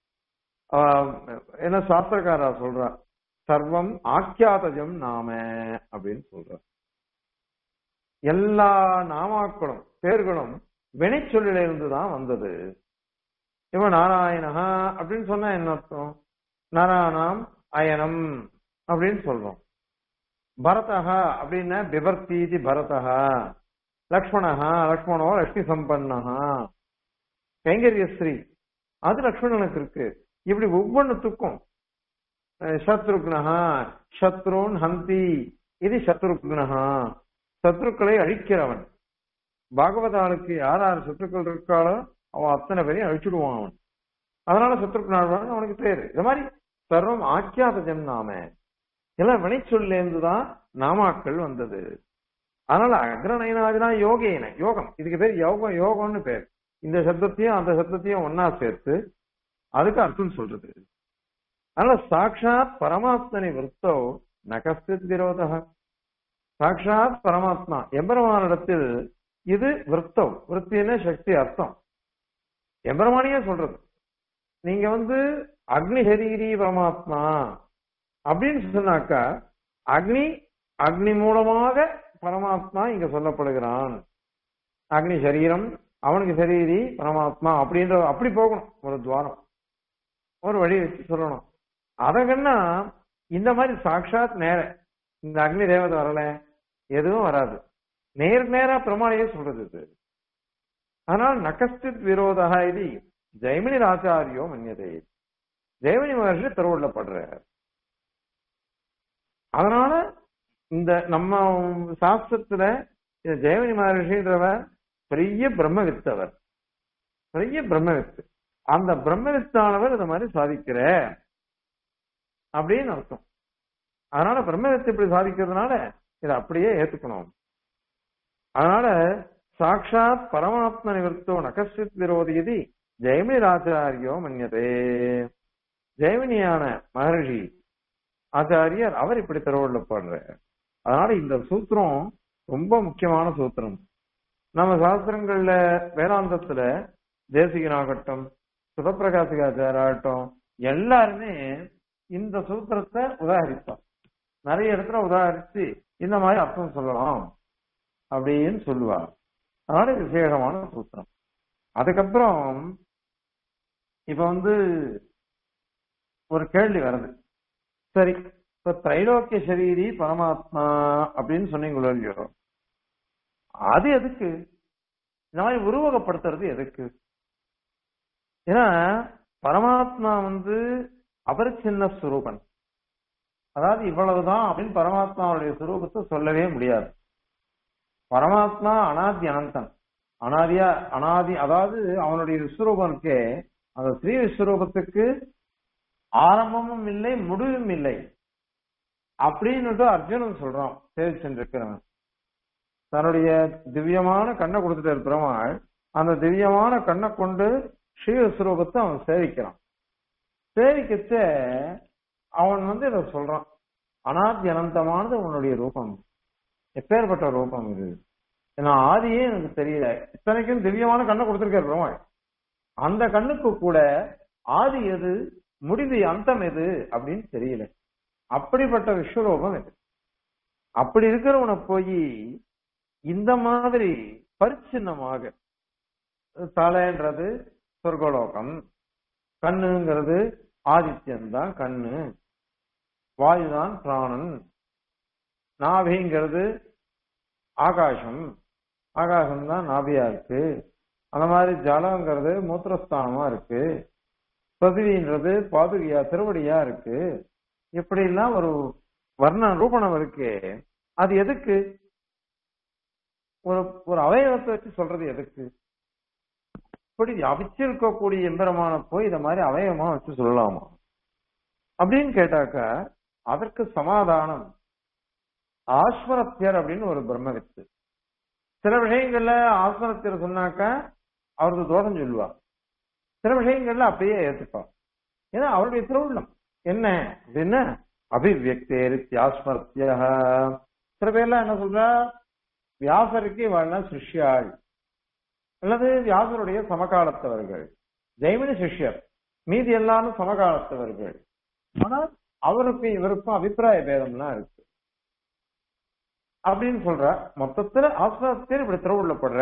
என்ன சாஸ்திரக்காரா சொல்றா சர்வம் ஆக்கியாதஜம் நாம அப்படின்னு சொல்ற எல்லா நாமாக்களும் பேர்களும் வினைச்சொல்லில இருந்து தான் வந்தது இவன் நாராயணஹா அப்படின்னு சொன்னா என்ன அர்த்தம் நாராயணம் அயனம் அப்படின்னு சொல்றோம் பரதஹா அப்படின்னா பிபர்த்தீதி பரதஹா லக்ஷ்மணஹா லக்ஷ்மணோ லக்ஷ்மி சம்பன்னஹா கைங்கரியஸ்ரீ அது லக்ஷ்மணனுக்கு இருக்கு இப்படி ஒவ்வொன்றுத்துக்கும் சத்ருக்னஹா சத்ருன் ஹந்தி இது சத்ருக்னஹா சத்ருக்களை அழிக்கிறவன் பாகவதாளுக்கு யார் யார் சத்ருக்கள் இருக்காளோ அவன் அத்தனை பேரையும் அழிச்சுடுவான் அவன் அதனால சத்ருக்னாழ்வான் அவனுக்கு பேரு இது மாதிரி சர்வம் ஆக்கியாத நாம எல்லாம் வினைச்சொல்லேருந்து தான் நாமாக்கள் வந்தது அதனால அக்ரநயனாதினா யோகேன யோகம் இதுக்கு பேர் யோகம் யோகம்னு பேர் இந்த சப்தத்தையும் அந்த சப்தத்தையும் ஒன்னா சேர்த்து அதுக்கு அர்த்தம் சொல்றது அதனால சாட்சாத் பரமாத்மனை விருத்தோ நகஸ்தித் விரோதா சாட்சாத் பரமாத்மா எம்பெருமானிடத்தில் இது விருத்தம் விருத்தின்னு சக்தி அர்த்தம் எம்பெருமானியே சொல்றது நீங்க வந்து அக்னி சரீரி பரமாத்மா அப்படின்னு சொன்னாக்கா அக்னி அக்னி மூலமாக பரமாத்மா இங்க சொல்லப்படுகிறான் அக்னி சரீரம் அவனுக்கு சரீரி பரமாத்மா அப்படின்ற அப்படி போகணும் ஒரு துவாரம் ஒரு வழி வச்சு சொல்லணும் அதற்கன்னா இந்த மாதிரி சாட்சாத் நேர இந்த அக்னி தேவதை வரல எதுவும் வராது நேர் நேரா பிரமாணையே சொல்றது இது ஆனால் நகஸ்தித் விரோதா இது ஜெயமினி ஆச்சாரியோ மன்யதே ஜெயமினி மகர்ஷி திருவள்ளப்படுற அதனால இந்த நம்ம சாஸ்திரத்துல இந்த ஜெயமணி மகர்ஷின்றவர் பெரிய பிரம்மவித்தவர் பெரிய பிரம்மவித்து அந்த பிரம்மவித்தானவர் இந்த மாதிரி சாதிக்கிற அப்படின்னு அர்த்தம் அதனால பிரம்மவித்து இப்படி சாதிக்கிறதுனால இதை அப்படியே ஏத்துக்கணும் அதனால சாட்சாத் பரமாத்ம நிவர்த்தோ நகஸ்வித் விரோதியதி ஜெயமினி ஆச்சாரியோ மன்யதே ஜெயமினியான மகர்ஷி ஆச்சாரியர் அவர் இப்படி திருவள்ளப்படுற அதனால இந்த சூத்திரம் ரொம்ப முக்கியமான சூத்திரம் நம்ம சாஸ்திரங்கள்ல வேதாந்தத்துல தேசிகனாகட்டும் சுதப்பிரகாசிகாச்சாராகட்டும் எல்லாருமே இந்த சூத்திரத்தை உதாகரிப்பார் நிறைய இடத்துல உதாகரிச்சு இந்த மாதிரி அர்த்தம் சொல்லலாம் அப்படின்னு சொல்லுவார் அதனால இது விசேஷமான சூத்திரம் அதுக்கப்புறம் இப்ப வந்து ஒரு கேள்வி வருது சரி இப்ப திரைலோக்கிய சரீரி பரமாத்மா அப்படின்னு சொன்னீங்களோ இல்லையோ அது எதுக்கு இந்த மாதிரி உருவகப்படுத்துறது எதுக்கு ஏன்னா பரமாத்மா வந்து அபரிச்சின்ன சுரூபன் அதாவது இவ்வளவுதான் அப்படின்னு பரமாத்மாவுடைய சுரூபத்தை சொல்லவே முடியாது பரமாத்மா அனாதி அனந்தன் அனாதியா அனாதி அதாவது அவனுடைய விஸ்வரூபனுக்கு அந்த ஸ்ரீ விஸ்வரூபத்துக்கு ஆரம்பமும் இல்லை முடிவும் இல்லை அப்படின்னு அர்ஜுனன் சொல்றான் சேவிச்சென்றிருக்கிறவன் தன்னுடைய திவ்யமான கண்ணை கொடுத்துட்டு பெருமாள் அந்த திவ்யமான கண்ணை கொண்டு ஸ்ரீ விஸ்வரூபத்தை அவன் சேவிக்கிறான் சேவிக்கச்ச அவன் வந்து இத சொல்றான் அனாதி அனந்தமானது உன்னுடைய ரூபம் எப்பேற்பட்ட ரூபம் இது ஏன்னா ஆதியே எனக்கு தெரியல இத்தனைக்கும் திவ்யமான கண்ணை கொடுத்திருக்காரு பெருமாள் அந்த கண்ணுக்கு கூட ஆதி எது முடிவு அந்தம் எது அப்படின்னு தெரியல அப்படிப்பட்ட விஸ்வரூபம் இது அப்படி இருக்கிறவனை போய் இந்த மாதிரி பரிச்சின்னமாக தலைன்றது சொர்க்கலோகம் கண்ணுங்கிறது ஆதித்யன் தான் கண்ணு வாயுதான் பிராணன் நாபிங்கிறது ஆகாசம் ஆகாசம் தான் நாபியா இருக்கு அந்த மாதிரி ஜலங்கிறது மூத்திரஸ்தானமா இருக்கு பிரதிவின்றது பாதுகையா திருவடியா இருக்கு இப்படி எல்லாம் ஒரு வர்ண ரூபணம் இருக்கு அது எதுக்கு ஒரு ஒரு அவயவத்தை வச்சு சொல்றது எதுக்கு இப்படி அவிச்சிருக்கக்கூடிய எம்பரமான போய் இத மாதிரி அவயவமா வச்சு சொல்லலாமா அப்படின்னு கேட்டாக்க அதற்கு சமாதானம் ஆஸ்வரத்தியர் அப்படின்னு ஒரு பிரம்மவித்து சில விஷயங்கள்ல ஆஸ்வரத்தியர் சொன்னாக்க அவருக்கு தோஷம் சொல்லுவா சில விஷயங்கள்ல அப்படியே ஏத்துப்பா ஏன்னா அவருடைய திருவுள்ளம் என்ன அப்படின்னா அபிவியக்தேரி தியாஸ்மர்த்திய சில பேர்லாம் என்ன சொல்றா வியாசருக்கு இவள்லாம் சிஷ்யாள் அல்லது வியாசருடைய சமகாலத்தவர்கள் ஜெய்மினி சிஷ்யர் மீதி எல்லாரும் சமகாலத்தவர்கள் ஆனால் அவருக்கும் இவருக்கும் அபிப்பிராய பேதம்லாம் இருக்கு அப்படின்னு சொல்ற மொத்தத்துல ஆசிரத்தில் இப்படி திருவுள்ளப்படுற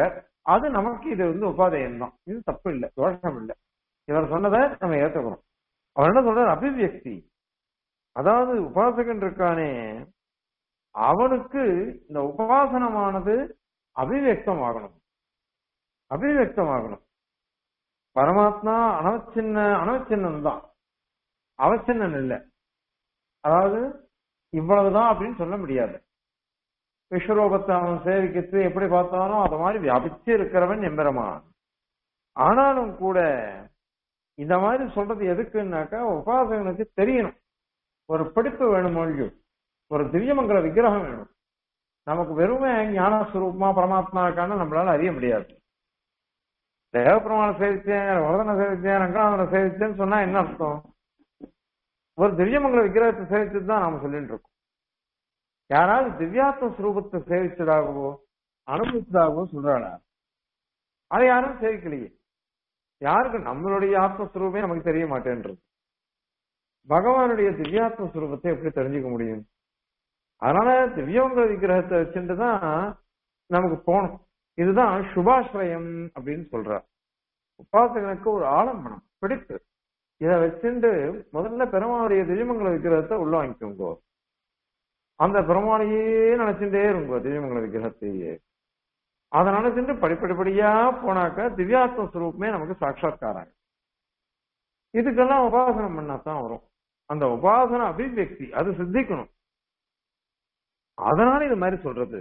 அது நமக்கு இது வந்து உபாதேயம் தான் இது தப்பு இல்லை தோஷம் இல்லை இவர் சொன்னதை நம்ம ஏத்துக்கிறோம் அவர் என்ன சொல்றாரு அபிவியக்தி அதாவது உபாசகன் இருக்கானே அவனுக்கு இந்த உபாசனமானது அபிவியக்தமாகணும் அபிவியக்தமாகணும் பரமாத்மா அனவச்சின்ன அனவச்சின்னம் தான் அவச்சின்னன் இல்லை அதாவது இவ்வளவுதான் அப்படின்னு சொல்ல முடியாது விஸ்வரூபத்தை அவன் சேவிக்கிறது எப்படி பார்த்தாலும் அது மாதிரி வியாபிச்சு இருக்கிறவன் எம்பெருமான் ஆனாலும் கூட இந்த மாதிரி சொல்றது எதுக்குன்னாக்கா உபாசகனுக்கு தெரியணும் ஒரு படிப்பு வேணும் மொழியும் ஒரு திவ்யமங்கல விக்கிரகம் வேணும் நமக்கு வெறுமே ஞானஸ்வரூபமா பரமாத்மா இருக்கான்னு நம்மளால அறிய முடியாது தேவபெருமான சேவிச்சேன் வரதனை சேவிச்சேன் ரங்கநாதனை சேவிச்சேன்னு சொன்னா என்ன அர்த்தம் ஒரு திவ்யமங்கல விக்கிரகத்தை சேவிச்சது தான் நாம சொல்லிட்டு இருக்கோம் யாராவது திவ்யாத்ம ஸ்வரூபத்தை சேவிச்சதாகவோ அனுபவிச்சதாகவோ சொல்றாளா அதை யாரும் சேவிக்கலையே யாருக்கு நம்மளுடைய ஆத்மஸ்வரூபமே நமக்கு தெரிய மாட்டேன்றது பகவானுடைய திவ்யாத்ம ஸ்வரூபத்தை எப்படி தெரிஞ்சுக்க முடியும் அதனால திவ்யமங்கல விக்கிரகத்தை வச்சுட்டு தான் நமக்கு போகணும் இதுதான் சுபாஸ்ரயம் அப்படின்னு சொல்றார் உபாசகனுக்கு ஒரு ஆலம்பனம் பிடிப்பு இதை வச்சுட்டு முதல்ல பெருமாளுடைய திவ்யமங்கல விக்கிரகத்தை உள்ள வாங்கிக்கோங்க அந்த பெருமாளையே நினைச்சுட்டே இருங்கோ திவ்யமங்கல விக்கிரகத்தையே அதை நினைச்சுட்டு படிப்படிப்படியா போனாக்க திவ்யாத்ம ஸ்வரூபமே நமக்கு சாட்சாத்காராங்க இதுக்கெல்லாம் உபாசனம் பண்ணாதான் வரும் அந்த உபாசன அபிவியக்தி அது சித்திக்கணும் அதனால இது மாதிரி சொல்றது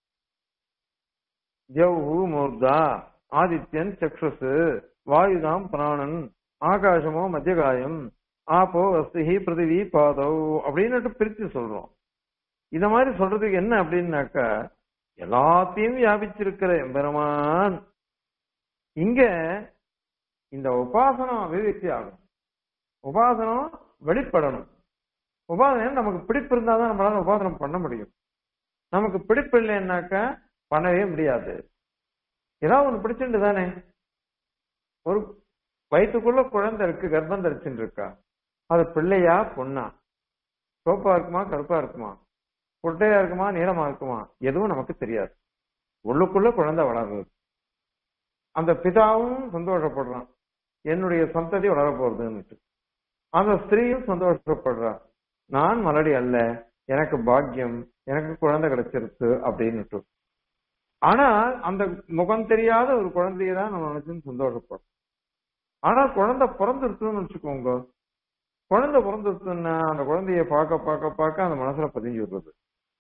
ஜவ்ஹு மூர்தா ஆதித்யன் சக்ஷுசு வாயுதாம் பிராணன் ஆகாசமோ மத்தியகாயம் ஆப்போ அஸ்திஹி பிருத்திவி பாதவ் அப்படின்னு பிரித்து சொல்றோம் இத மாதிரி சொல்றதுக்கு என்ன அப்படின்னாக்கா எல்லாத்தையும் வியாபிச்சிருக்கிற எம்பெருமான் இங்க இந்த உபாசனம் அபிவிருத்தி ஆகும் உபாசனம் வெளிப்படணும் உபாசனம் நமக்கு பிடிப்பு இருந்தாதான் நம்மளால உபாசனம் பண்ண முடியும் நமக்கு பிடிப்பு இல்லைன்னாக்கா பண்ணவே முடியாது ஏதாவது ஒண்ணு பிடிச்சிட்டு தானே ஒரு வயிற்றுக்குள்ள குழந்தை இருக்கு கர்ப்பம் தரிச்சுட்டு இருக்கா அது பிள்ளையா பொண்ணா சோப்பா இருக்குமா கருப்பா இருக்குமா குட்டையா இருக்குமா நீளமா இருக்குமா எதுவும் நமக்கு தெரியாது உள்ளுக்குள்ள குழந்தை வளருது அந்த பிதாவும் சந்தோஷப்படுறான் என்னுடைய சந்ததி வளர போறதுன்னுட்டு அந்த ஸ்திரீயும் சந்தோஷப்படுறா நான் மலடி அல்ல எனக்கு பாக்கியம் எனக்கு குழந்தை கிடைச்சிருச்சு அப்படின்னுட்டு ஆனா அந்த முகம் தெரியாத ஒரு குழந்தைய தான் நம்ம நினைச்சு சந்தோஷப்படும் ஆனா குழந்தை பிறந்துருச்சுன்னு வச்சுக்கோங்க குழந்தை பிறந்துருச்சுன்னா அந்த குழந்தைய பார்க்க பார்க்க பார்க்க அந்த மனசுல பதிஞ்சு விடுறது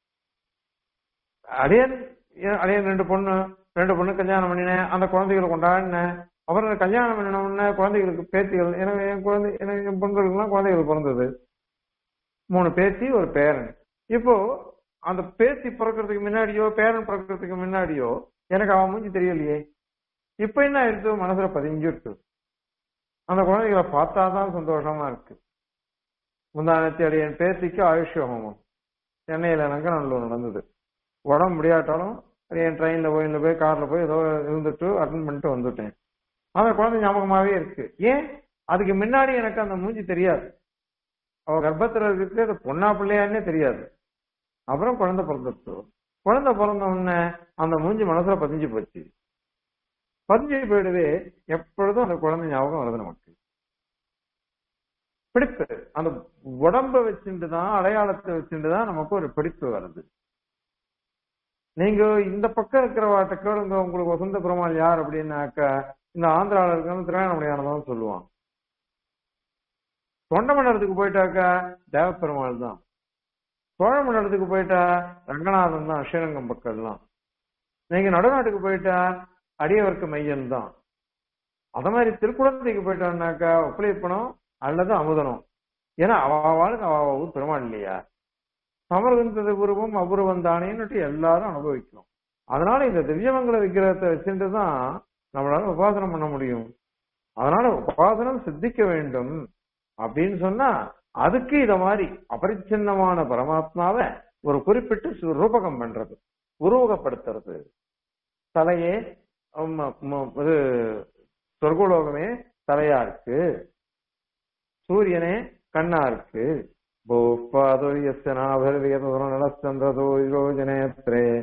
அடையன் அடையன் ரெண்டு பொண்ணு ரெண்டு பொண்ணு கல்யாணம் பண்ணினேன் அந்த குழந்தைகளை கொண்டாடினேன் அப்புறம் கல்யாணம் பண்ணின உடனே குழந்தைகளுக்கு பேத்திகள் எனக்கு என் குழந்தை எனக்கு என் பொண்களுக்குலாம் குழந்தைகள் பிறந்தது மூணு பேத்தி ஒரு பேரன் இப்போ அந்த பேத்தி பிறக்கிறதுக்கு முன்னாடியோ பேரன் பிறக்கிறதுக்கு முன்னாடியோ எனக்கு அவன் மூஞ்சி தெரியலையே இப்ப என்ன ஆயிடுச்சு மனசுல பதிஞ்சிருக்கு அந்த குழந்தைகளை பார்த்தாதான் சந்தோஷமா இருக்கு முந்தானத்தி அடியன் பேத்திக்கு ஆயுஷ் ஹோமம் சென்னையில நங்கநல்லூர் நடந்தது உடம்பு முடியாட்டாலும் என் ட்ரெயின்ல போய் இந்த போய் கார்ல போய் ஏதோ இருந்துட்டு அட்டன் பண்ணிட்டு வந்துட்டேன் அந்த குழந்தை ஞாபகமாவே இருக்கு ஏன் அதுக்கு முன்னாடி எனக்கு அந்த மூஞ்சி தெரியாது அவ கர்ப்பத்துல இருக்கு அது பொண்ணா பிள்ளையான்னே தெரியாது அப்புறம் குழந்தை பிறந்துச்சு குழந்தை பிறந்த உடனே அந்த மூஞ்சி மனசுல பதிஞ்சு போச்சு பதிஞ்சு போயிடுது எப்பொழுதும் அந்த குழந்தை ஞாபகம் வருது நமக்கு பிடிப்பு அந்த உடம்ப வச்சுட்டு தான் அடையாளத்தை வச்சுட்டு தான் நமக்கு ஒரு பிடிப்பு வருது நீங்க இந்த பக்கம் இருக்கிறவாட்ட கேளுங்க உங்களுக்கு வசந்த பெருமாள் யார் அப்படின்னாக்கா இந்த ஆந்திராவில் இருக்கிறவங்க திருவண்ணாமலையானதான் சொல்லுவான் தொண்டை மண்டலத்துக்கு போயிட்டாக்கா தேவப்பெருமாள் தான் சோழ மண்டலத்துக்கு போயிட்டா ரங்கநாதன் தான் ஸ்ரீரங்கம் பக்கம்லாம் நீங்க நடுநாட்டுக்கு போயிட்டா அடியவர்க்கு மையன் தான் அத மாதிரி திருக்குழந்தைக்கு போயிட்டான்னாக்கா ஒப்பளிப்பணம் அல்லது அமுதனம் ஏன்னா அவாளுக்கு அவ ஊர் பெருமாள் இல்லையா சமர்கந்தது உருவம் அபூர்வம் தானேன்னுட்டு எல்லாரும் அனுபவிக்கணும் அதனால இந்த திவ்யமங்கல விக்கிரகத்தை வச்சுட்டு தான் நம்மளால உபாசனம் பண்ண முடியும் அதனால உபாசனம் சித்திக்க வேண்டும் அப்படின்னு சொன்னா அதுக்கு இத மாதிரி அபரிச்சின்னமான பரமாத்மாவை ஒரு குறிப்பிட்டு ரூபகம் பண்றது உருவகப்படுத்துறது தலையே இது சொர்க்கலோகமே தலையா இருக்கு சூரியனே கண்ணா இருக்கு भूपादो यस्य नाभिर्वेदो नलश्चन्द्रतो योजनेत्रे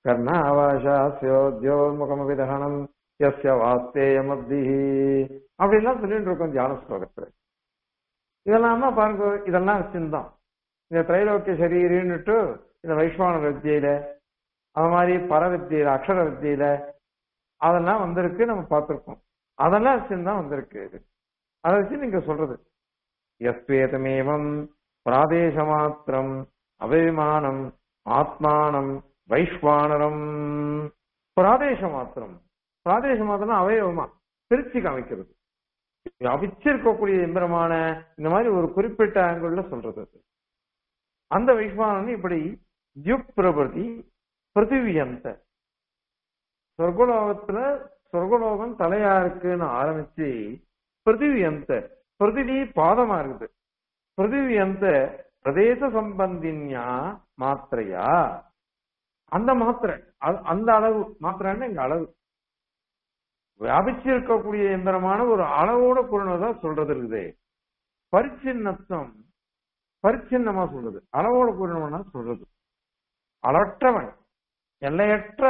கர்ணாவாசாஸ்யோத்யோன்முகமவிதகணம் எஸ்ய வாஸ்தேயமப்தி அப்படின்லாம் சொல்லிட்டு இருக்கோம் தியான ஸ்லோகத்துல இதெல்லாம் தான் பாருங்க இதெல்லாம் சிந்தம் இந்த திரைலோக்கிய சரீரின்னுட்டு இந்த வைஷ்ணவ வித்தியில அது மாதிரி பர வித்தியில அக்ஷர வித்தியில அதெல்லாம் வந்திருக்கு நம்ம பார்த்திருக்கோம் அதெல்லாம் சிந்தம் வந்திருக்கு இது அதை வச்சு நீங்க சொல்றது எஸ்வேதமேவம் பிராதேச மாத்திரம் அபிமானம் ஆத்மானம் வைஸ்வானரம் பிராதேச மாத்திரம் பிராதேச மாத்திரம் அவயவமா பிரிச்சு காமிக்கிறது அபிச்சிருக்கக்கூடிய எம்பரமான இந்த மாதிரி ஒரு குறிப்பிட்ட ஆங்கிள் சொல்றது அது. அந்த வைஸ்வானன் இப்படி யுக் பிரபதி பிருத்திவியந்த சொர்க்கலோகத்துல சொர்க்கலோகம் தலையா இருக்குன்னு ஆரம்பிச்சு பிருத்திவியந்த பிருத்திவி பாதமா இருக்குது பிருத்திவியந்த பிரதேச சம்பந்தின்யா மாத்திரையா அந்த மாத்திரை அது- அந்த அளவு மாத்திரைன்னா இங்க அளவு வியாபிச்சிருக்கக்கூடிய எந்திரமான ஒரு அளவோட கூடதான் சொல்றது இருக்குது பரிச்சின்னத்தம் பரிச்சின்னமா சொல்றது அளவோட கூடவனா சொல்றது அளவற்றவன் எல்லையற்ற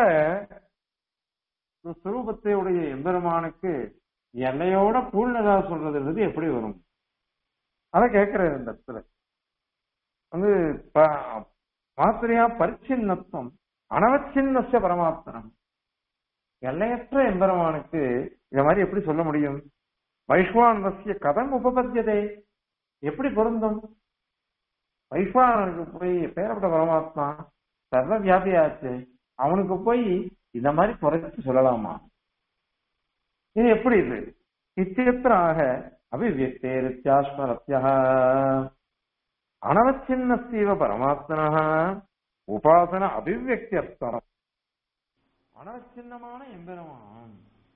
சுரூபத்தை உடைய எம்பெருமானுக்கு எல்லையோட பூர்ணதா சொல்றதுன்றது எப்படி வரும் அத கேட்கிறேன் இந்த இடத்துல வந்து ப- மாத்திரையா பரிச்சின்னத்துவம் அனவச்சின்னஸ்ய பரமாத்மனம் எல்லையற்ற எம்பெருமானுக்கு இந்த மாதிரி எப்படி சொல்ல முடியும் வைஸ்வானரஸ்ய கதம் உபபத்தியதே எப்படி பொருந்தும் வைஸ்வானனுக்கு போய் பேரப்பட்ட பரமாத்மா சர்வ வியாபியாச்சு அவனுக்கு போய் இந்த மாதிரி குறைச்சு சொல்லலாமா இது எப்படி இது இத்தியத்திராக அபிவியக்தேரித்யாஸ்மரத்யா அனவச்சின்னஸ்தீவ பரமாத்மன உபாசன அபிவியக்தியர்த்தம் அனவச்சின்னமான எம்பெருமான்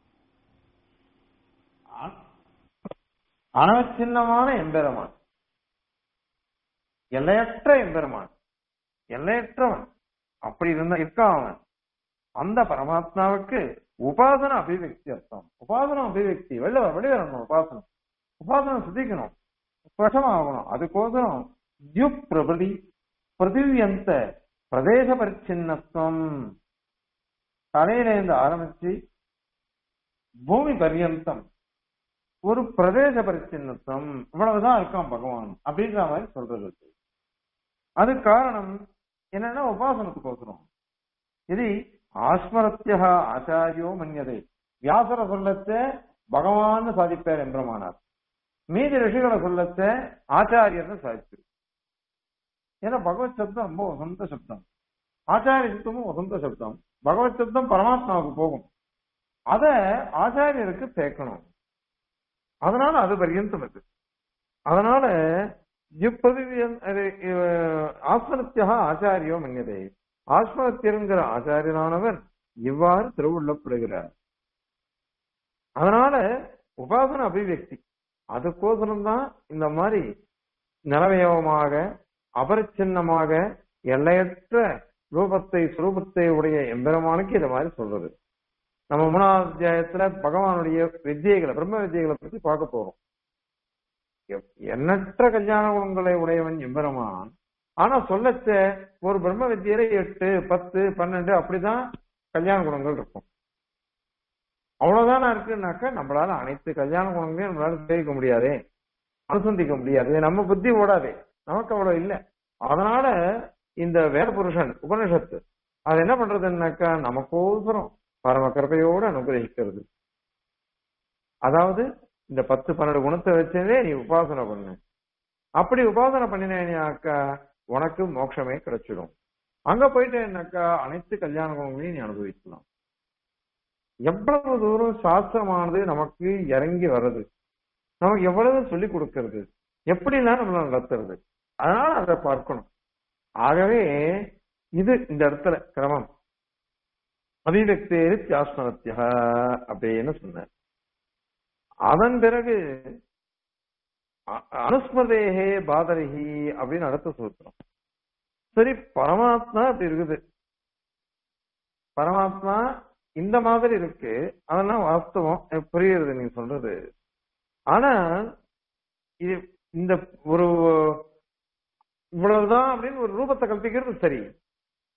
அ- அனவச்சின்னமான எம்பெருமான் எல்லையற்ற எம்பெருமான் எல்லையற்றவன் அப்படி இருந்த இருக்கான் அவன் அந்த பரமாத்மாவுக்கு உபாசன அபிவியக்தி அர்த்தம் உபாசன அபிவியக்தி வெளில வெளிவரணும் உபாசனம் உபாசனம் சித்திக்கணும் ஸ்பஷ்டமாகணும் அதுக்கோசரம் தியுப் பிரபதி பிரதிவியந்த பிரதேச பரிச்சின்னத்துவம் தலையில இருந்து ஆரம்பிச்சு பூமி பர்யந்தம் ஒரு பிரதேச பரிச்சின்னத்துவம் இவ்வளவுதான் இருக்கான் பகவான் அப்படின்ற மாதிரி சொல்றது அது காரணம் என்னன்னா உபாசனத்துக்கோசரம் இது ஆஸ்மரத்தியா ஆச்சாரியோ மன்யதை வியாசர சொல்லத்த பகவான் சாதிப்பார் என்றமானார் மீதி ரிஷிகளை சொல்லத்த ஆச்சாரியர்னு சாதிச்சிரு ஏன்னா பகவத் சப்தம் ரொம்ப வசந்த சப்தம் ஆச்சாரிய சப்தமும் வசந்த சப்தம் பகவத் சப்தம் பரமாத்மாவுக்கு போகும் அத ஆச்சாரியருக்கு சேர்க்கணும் அதனால அது பரியந்தம் இருக்கு அதனால இப்பதிவியன் ஆஸ்மரத்தியா ஆச்சாரியோ மன்யதே ஆஸ்மரத்தியங்கிற ஆச்சாரியனானவர் இவ்வாறு திருவுள்ளப்படுகிறார் அதனால உபாசன அபிவியக்தி அதுக்கோசரம் தான் இந்த மாதிரி நிலவயவமாக அபரிச்சின்னமாக எல்லையற்ற ரூபத்தை சுரூபத்தை உடைய எம்பெருமானுக்கு இதை மாதிரி சொல்றது நம்ம மூணாவது அத்தியாயத்துல பகவானுடைய வித்தியைகளை பிரம்ம வித்தியைகளை பத்தி பார்க்க போறோம் எ- எண்ணற்ற கல்யாண குணங்களை உடையவன் எம்பெருமான் ஆனா சொல்லச்ச ஒரு பிரம்ம வித்தியில எட்டு பத்து பன்னெண்டு அப்படிதான் கல்யாண குணங்கள் இருக்கும் அவ்வளவுதானா இருக்குன்னாக்க நம்மளால அனைத்து கல்யாண குணங்களையும் நம்மளால சேவிக்க முடியாதே அனுசந்திக்க முடியாது நம்ம புத்தி ஓடாதே நமக்கு அவ்வளவு இல்லை அதனால இந்த வேத புருஷன் உபனிஷத்து அது என்ன பண்றதுன்னாக்கா நமக்கோசரம் பரம கிருபையோடு அனுகிரகிக்கிறது அதாவது இந்த பத்து பன்னெண்டு குணத்தை வச்சதே நீ உபாசனை பண்ணு அப்படி உபாசனை பண்ணினேனாக்கா உனக்கு மோட்சமே கிடைச்சிடும் அங்க போயிட்டேன்னாக்கா அனைத்து கல்யாண குணங்களையும் நீ அனுபவிக்கலாம் எவ்வளவு தூரம் சாஸ்திரமானது நமக்கு இறங்கி வர்றது நமக்கு எவ்வளவு சொல்லி கொடுக்கிறது எப்படிலாம் நம்மள நடத்துறது அதனால அதை பார்க்கணும் ஆகவே இது இந்த இடத்துல கிரமம் அபிவக்தேரி தியாஸ்மரத்தியா அப்படின்னு சொன்னார் அதன் பிறகு அ- அனுஸ்மதேகே பாதரிஹி அப்படின்னு அடுத்த சூத்திரம் சரி பரமாத்மா அப்படி இருக்குது பரமாத்மா இந்த மாதிரி இருக்கு அதெல்லாம் வாஸ்தவம் எனக்கு புரியுறது நீங்க சொல்றது ஆனா இது இந்த ஒரு இவ்வளவுதான் அப்படின்னு ஒரு ரூபத்தை கல்பிக்கிறது சரி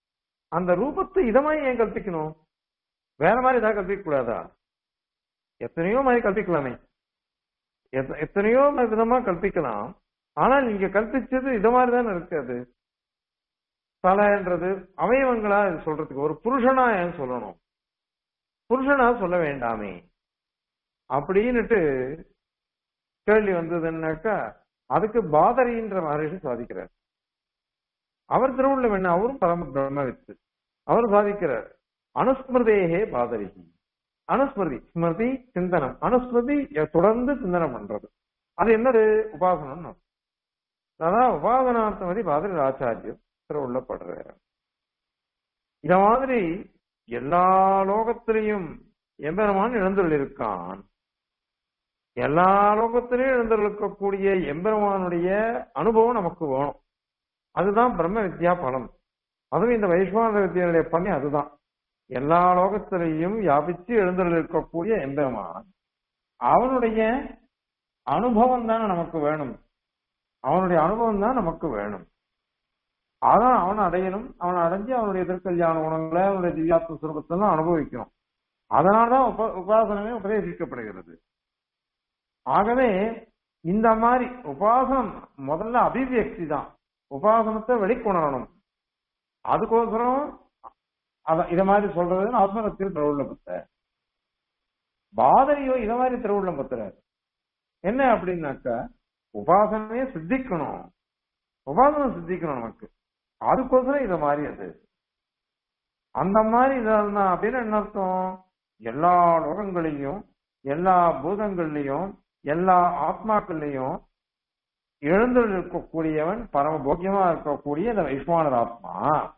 அந்த ரூபத்தை இத மாதிரி ஏன் கல்பிக்கணும் வேற மாதிரி ஏதாவது கல்பிக்க கூடாதா எத்தனையோ மாதிரி கல்பிக்கலாமே எத்த- எத்தனையோ விதமா கல்பிக்கலாம் ஆனால் நீங்க கல்பிச்சது இத மாதிரி தானே இருக்கு அது தலைன்றது அவயவங்களா இது சொல்றதுக்கு ஒரு புருஷனா ஏன் சொல்லணும் புருஷனா சொல்ல வேண்டாமே அப்படின்னுட்டு கேள்வி வந்ததுன்னாக்கா அதுக்கு பாதரின்ற மகரிஷி சாதிக்கிறார் அவர் திருவுள்ள என்ன அவரும் பரம பிரம்மவித்து அவர் சாதிக்கிறார் அனுஸ்மிருதேகே பாதரிகி அனுஸ்மிருதி ஸ்மிருதி சிந்தனம் அனுஸ்மிருதி தொடர்ந்து சிந்தனம் பண்றது அது என்னது உபாசனம் அதான் உபாசனார்த்தமதி பாதரி ஆச்சாரியம் திருவுள்ளப்படுறார் இத மாதிரி எல்லா லோகத்திலையும் எம்பெருமான் எழுந்துள்ளிருக்கான் எல்லா லோகத்திலையும் எழுந்திருக்கக்கூடிய எம்பெருமானுடைய அனுபவம் நமக்கு வேணும் அதுதான் பிரம்ம வித்யா பலம் அதுவும் இந்த வைஸ்வான வித்யாவுடைய பண்ணி அதுதான் எல்லா லோகத்திலையும் வியாபிச்சு எழுந்திருக்கக்கூடிய எம்பெருமான் அவனுடைய அனுபவம் தானே நமக்கு வேணும் அவனுடைய அனுபவம் தான் நமக்கு வேணும் அதான் அவன் அடையணும் அவன் அடைஞ்சு அவனுடைய எதிர்கல்யாண குணங்களை அவனுடைய திவ்யாத்ம சுரூபத்தை அனுபவிக்கணும் அதனாலதான் உப உபாசனமே உபதேசிக்கப்படுகிறது ஆகவே இந்த மாதிரி உபாசனம் முதல்ல அபிவியக்தி தான் உபாசனத்தை வெளிக்கொணரணும் அதுக்கோசரம் அத இத மாதிரி சொல்றது ஆத்மனத்தில் திருவுள்ளம் பத்த பாதரியோ இத மாதிரி திருவுள்ளம் பத்துறாரு என்ன அப்படின்னாக்கா உபாசனமே சித்திக்கணும் உபாசனம் சித்திக்கணும் நமக்கு அதுக்கோசரம் இத மாதிரி அது அந்த மாதிரி இதான் அப்படின்னு என்ன அர்த்தம் எல்லா லோகங்களையும் எல்லா பூதங்கள்லையும் எல்லா ஆத்மாக்கள்லையும் எழுந்து இருக்கக்கூடியவன் பரம போக்கியமா இருக்கக்கூடிய இந்த வைஸ்வானர் ஆத்மா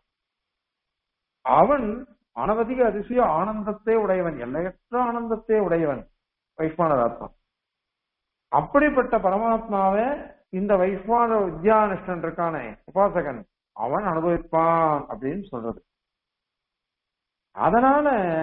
அவன் அனவதிக அதிசய ஆனந்தத்தை உடையவன் எல்லையற்ற ஆனந்தத்தை உடையவன் வைஸ்வானர் ஆத்மா அப்படிப்பட்ட பரமாத்மாவை இந்த வைஸ்வான வித்யானிஷ்டன் இருக்கானே உபாசகன் அவன் அனுபவிப்பான் அப்படின்னு சொல்றது அதனால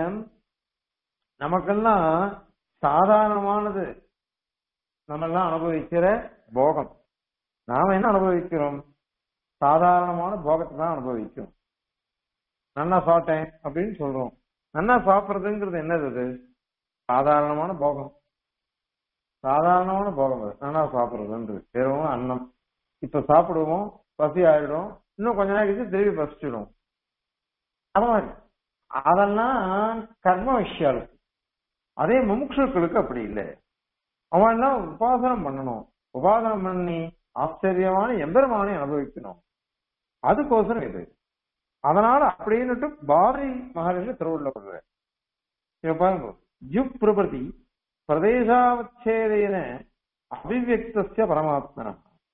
நமக்கெல்லாம் சாதாரணமானது நம்ம எல்லாம் அனுபவிக்கிற போகம் நாம என்ன அனுபவிக்கிறோம் சாதாரணமான போகத்தை தான் அனுபவிக்கிறோம் நல்லா சாப்பிட்டேன் அப்படின்னு சொல்றோம் நல்லா சாப்பிடுறதுங்கிறது என்னது அது சாதாரணமான போகம் சாதாரணமான போகம் அது நல்லா சாப்பிடுறதுன்றது வெறும் அன்னம் இப்ப சாப்பிடுவோம் பசி ஆயிடும் இன்னும் கொஞ்ச நாள் கழிச்சு திரும்பி பசிச்சிடும் அது மாதிரி அதெல்லாம் கர்ம விஷயம் அதே முமுட்சுக்களுக்கு அப்படி இல்லை அவன் எல்லாம் உபாசனம் பண்ணணும் உபாசனம் பண்ணி ஆச்சரியமான எம்பெருமானை அனுபவிக்கணும் அதுக்கோசரம் இது அதனால அப்படின்னுட்டு பாரதி மகாராஜ திருவுள்ள பாருங்க ஜுப் பிரபதி பிரதேசாவச்சேதேன அபிவியக்திய பரமாத்மன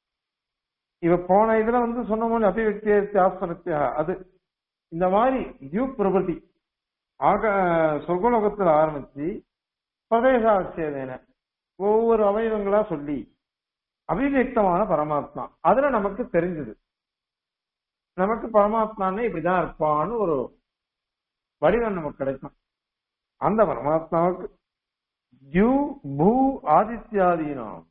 இவ போன இதுல வந்து சொன்ன மாதிரி அபிவியக்தி ஆஸ்மனத்தியா அது இந்த மாதிரி ஜூப் பிரபதி ஆக சொர்க்கலோகத்தில் ஆரம்பிச்சு பிரதேசாவச்சேதேன ஒவ்வொரு அவயவங்களா சொல்லி அபிவியக்தமான பரமாத்மா அதுல நமக்கு தெரிஞ்சது நமக்கு பரமாத்மான்னு இப்படிதான் இருப்பான்னு ஒரு வடிவம் நமக்கு கிடைக்கும் அந்த பரமாத்மாவுக்கு ஜூ பூ ஆதித்யாதீனம்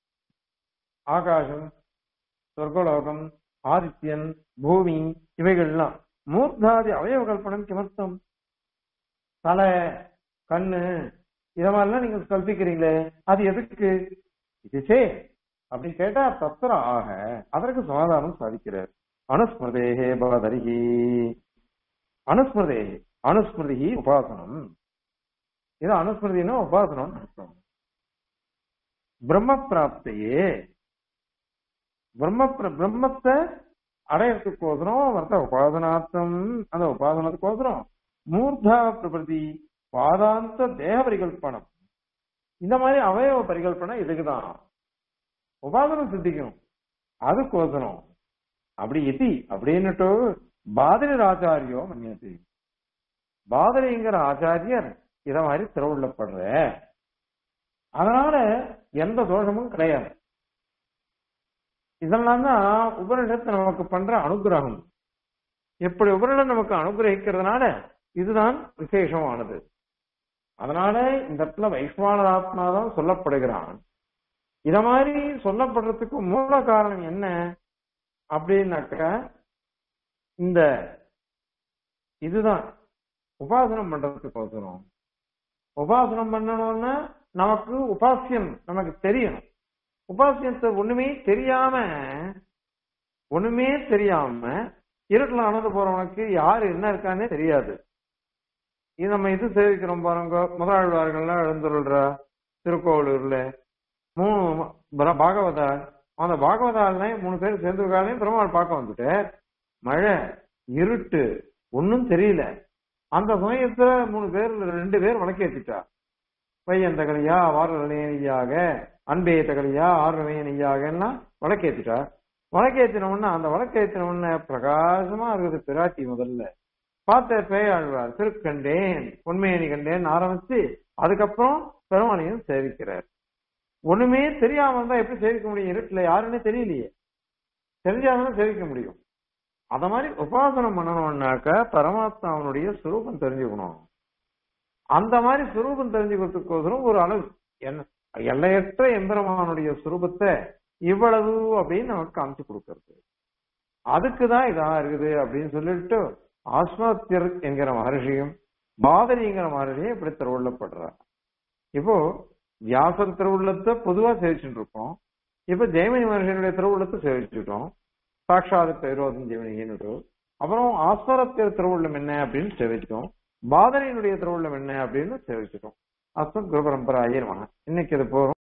ஆகாசம் சொர்க்கலோகம் ஆதித்யன் பூமி இவைகள்லாம் மூர்த்தாதி அவயவ கல்பனம் கிமர்த்தம் தலை கண்ணு இத மாதிரிலாம் நீங்க கல்பிக்கிறீங்களே அது எதுக்கு இதுச்சே அப்படின்னு கேட்டா தத்திர ஆக அதற்கு சமாதானம் சாதிக்கிறார் அனுஸ்மிருதேகே பவதரிகி அனுஸ்மிருதே அனுஸ்மிருதி உபாசனம் இது அனுஸ்மிருதினா உபாசனம் அர்த்தம் பிரம்ம பிராப்தியே பிரம்ம பிரம்மத்தை அடையறதுக்கோசரம் வர்த்த உபாசனார்த்தம் அந்த உபாசனத்துக்கோசரம் மூர்தா பிரபதி பாதாந்த தேக பரிகல்பனம் இந்த மாதிரி அவயவ பரிகல்பனை இதுக்குதான் உபாசனம் சித்திக்கணும் அதுக்கோசரம் அப்படி எதி அப்படின்னுட்டு பாதிரி ஆச்சாரியோ மன்னியது பாதிரிங்கிற ஆச்சாரியர் இத மாதிரி திருவுள்ளப்படுற அதனால எந்த தோஷமும் கிடையாது இதெல்லாம் தான் உபனிஷத்து நமக்கு பண்ற அனுகிரகம் எப்படி உபனிடம் நமக்கு அனுகிரகிக்கிறதுனால இதுதான் விசேஷமானது அதனால இந்த இடத்துல வைஸ்வான ஆத்மா தான் சொல்லப்படுகிறான் இத மாதிரி சொல்லப்படுறதுக்கு மூல காரணம் என்ன அப்படின்னாக்க இந்த இதுதான் உபாசனம் பண்றதுக்கோசரம் உபாசனம் பண்ணணும்னா நமக்கு உபாசியம் நமக்கு தெரியணும் உபாசியத்தை ஒண்ணுமே தெரியாம ஒண்ணுமே தெரியாம இருட்டில் அணந்து போறவனுக்கு யாரு என்ன இருக்கானே தெரியாது இது நம்ம இது சேவிக்கிறோம் பாருங்க முதலாழ்வார்கள்லாம் எழுந்துள்ள திருக்கோவிலூர்ல மூணு பர- பாகவதார் அந்த பாகவதாலே மூணு பேர் சேர்ந்துருக்காலையும் பெருமாள் பார்க்க வந்துட்டு மழை இருட்டு ஒன்னும் தெரியல அந்த சமயத்துல மூணு பேர் ரெண்டு பேர் வழக்கேற்றிட்டா பையன் தகலியா வாரலையாக அன்பே தகலியா ஆறுமையனையாகன்னா வழக்கேற்றிட்டா வழக்கேற்றின உடனே அந்த வழக்கேற்றின உடனே பிரகாசமா இருக்குது பிராட்டி முதல்ல பார்த்த பேயாழ்வார் திருக்கண்டேன் உண்மையணி கண்டேன் ஆரம்பிச்சு அதுக்கப்புறம் பெருமானையும் சேவிக்கிறார் ஒண்ணுமே தெரியாம இருந்தா எப்படி சேவிக்க முடியும் இருட்டுல யாருன்னே தெரியலையே தெரிஞ்சாதான் சேவிக்க முடியும் அத மாதிரி உபாசனம் பண்ணணும்னாக்க பரமாத்மாவனுடைய சுரூபம் தெரிஞ்சுக்கணும் அந்த மாதிரி சுரூபம் தெரிஞ்சுக்கிறதுக்கோசரம் ஒரு அளவு என்ன எல்லையற்ற எம்பெருமானுடைய சுரூபத்தை இவ்வளவு அப்படின்னு நமக்கு காமிச்சு கொடுக்கறது அதுக்குதான் இதா இருக்குது அப்படின்னு சொல்லிட்டு ஆஸ்மாத்தியர் என்கிற மகர்ஷியும் பாதரிங்கிற மகர்ஷியும் இப்படி திருவுள்ளப்படுறார் இப்போ வியாசர் திருவுள்ளத்தை பொதுவா சேவிச்சுட்டு இருக்கோம் இப்ப ஜெயமணி மகர்ஷியனுடைய திருவுள்ளத்தை சேவிச்சுட்டோம் சாட்சாத் விரோதம் ஜெயமணின்னு அப்புறம் ஆஸ்வரத்தியர் திருவுள்ளம் என்ன அப்படின்னு சேவிச்சிட்டோம் பாதரியினுடைய திருவுள்ளம் என்ன அப்படின்னு சேவிச்சிட்டோம் அஸ்மத் குரு பரம்பராயே நமக இன்னைக்கு இது போறோம்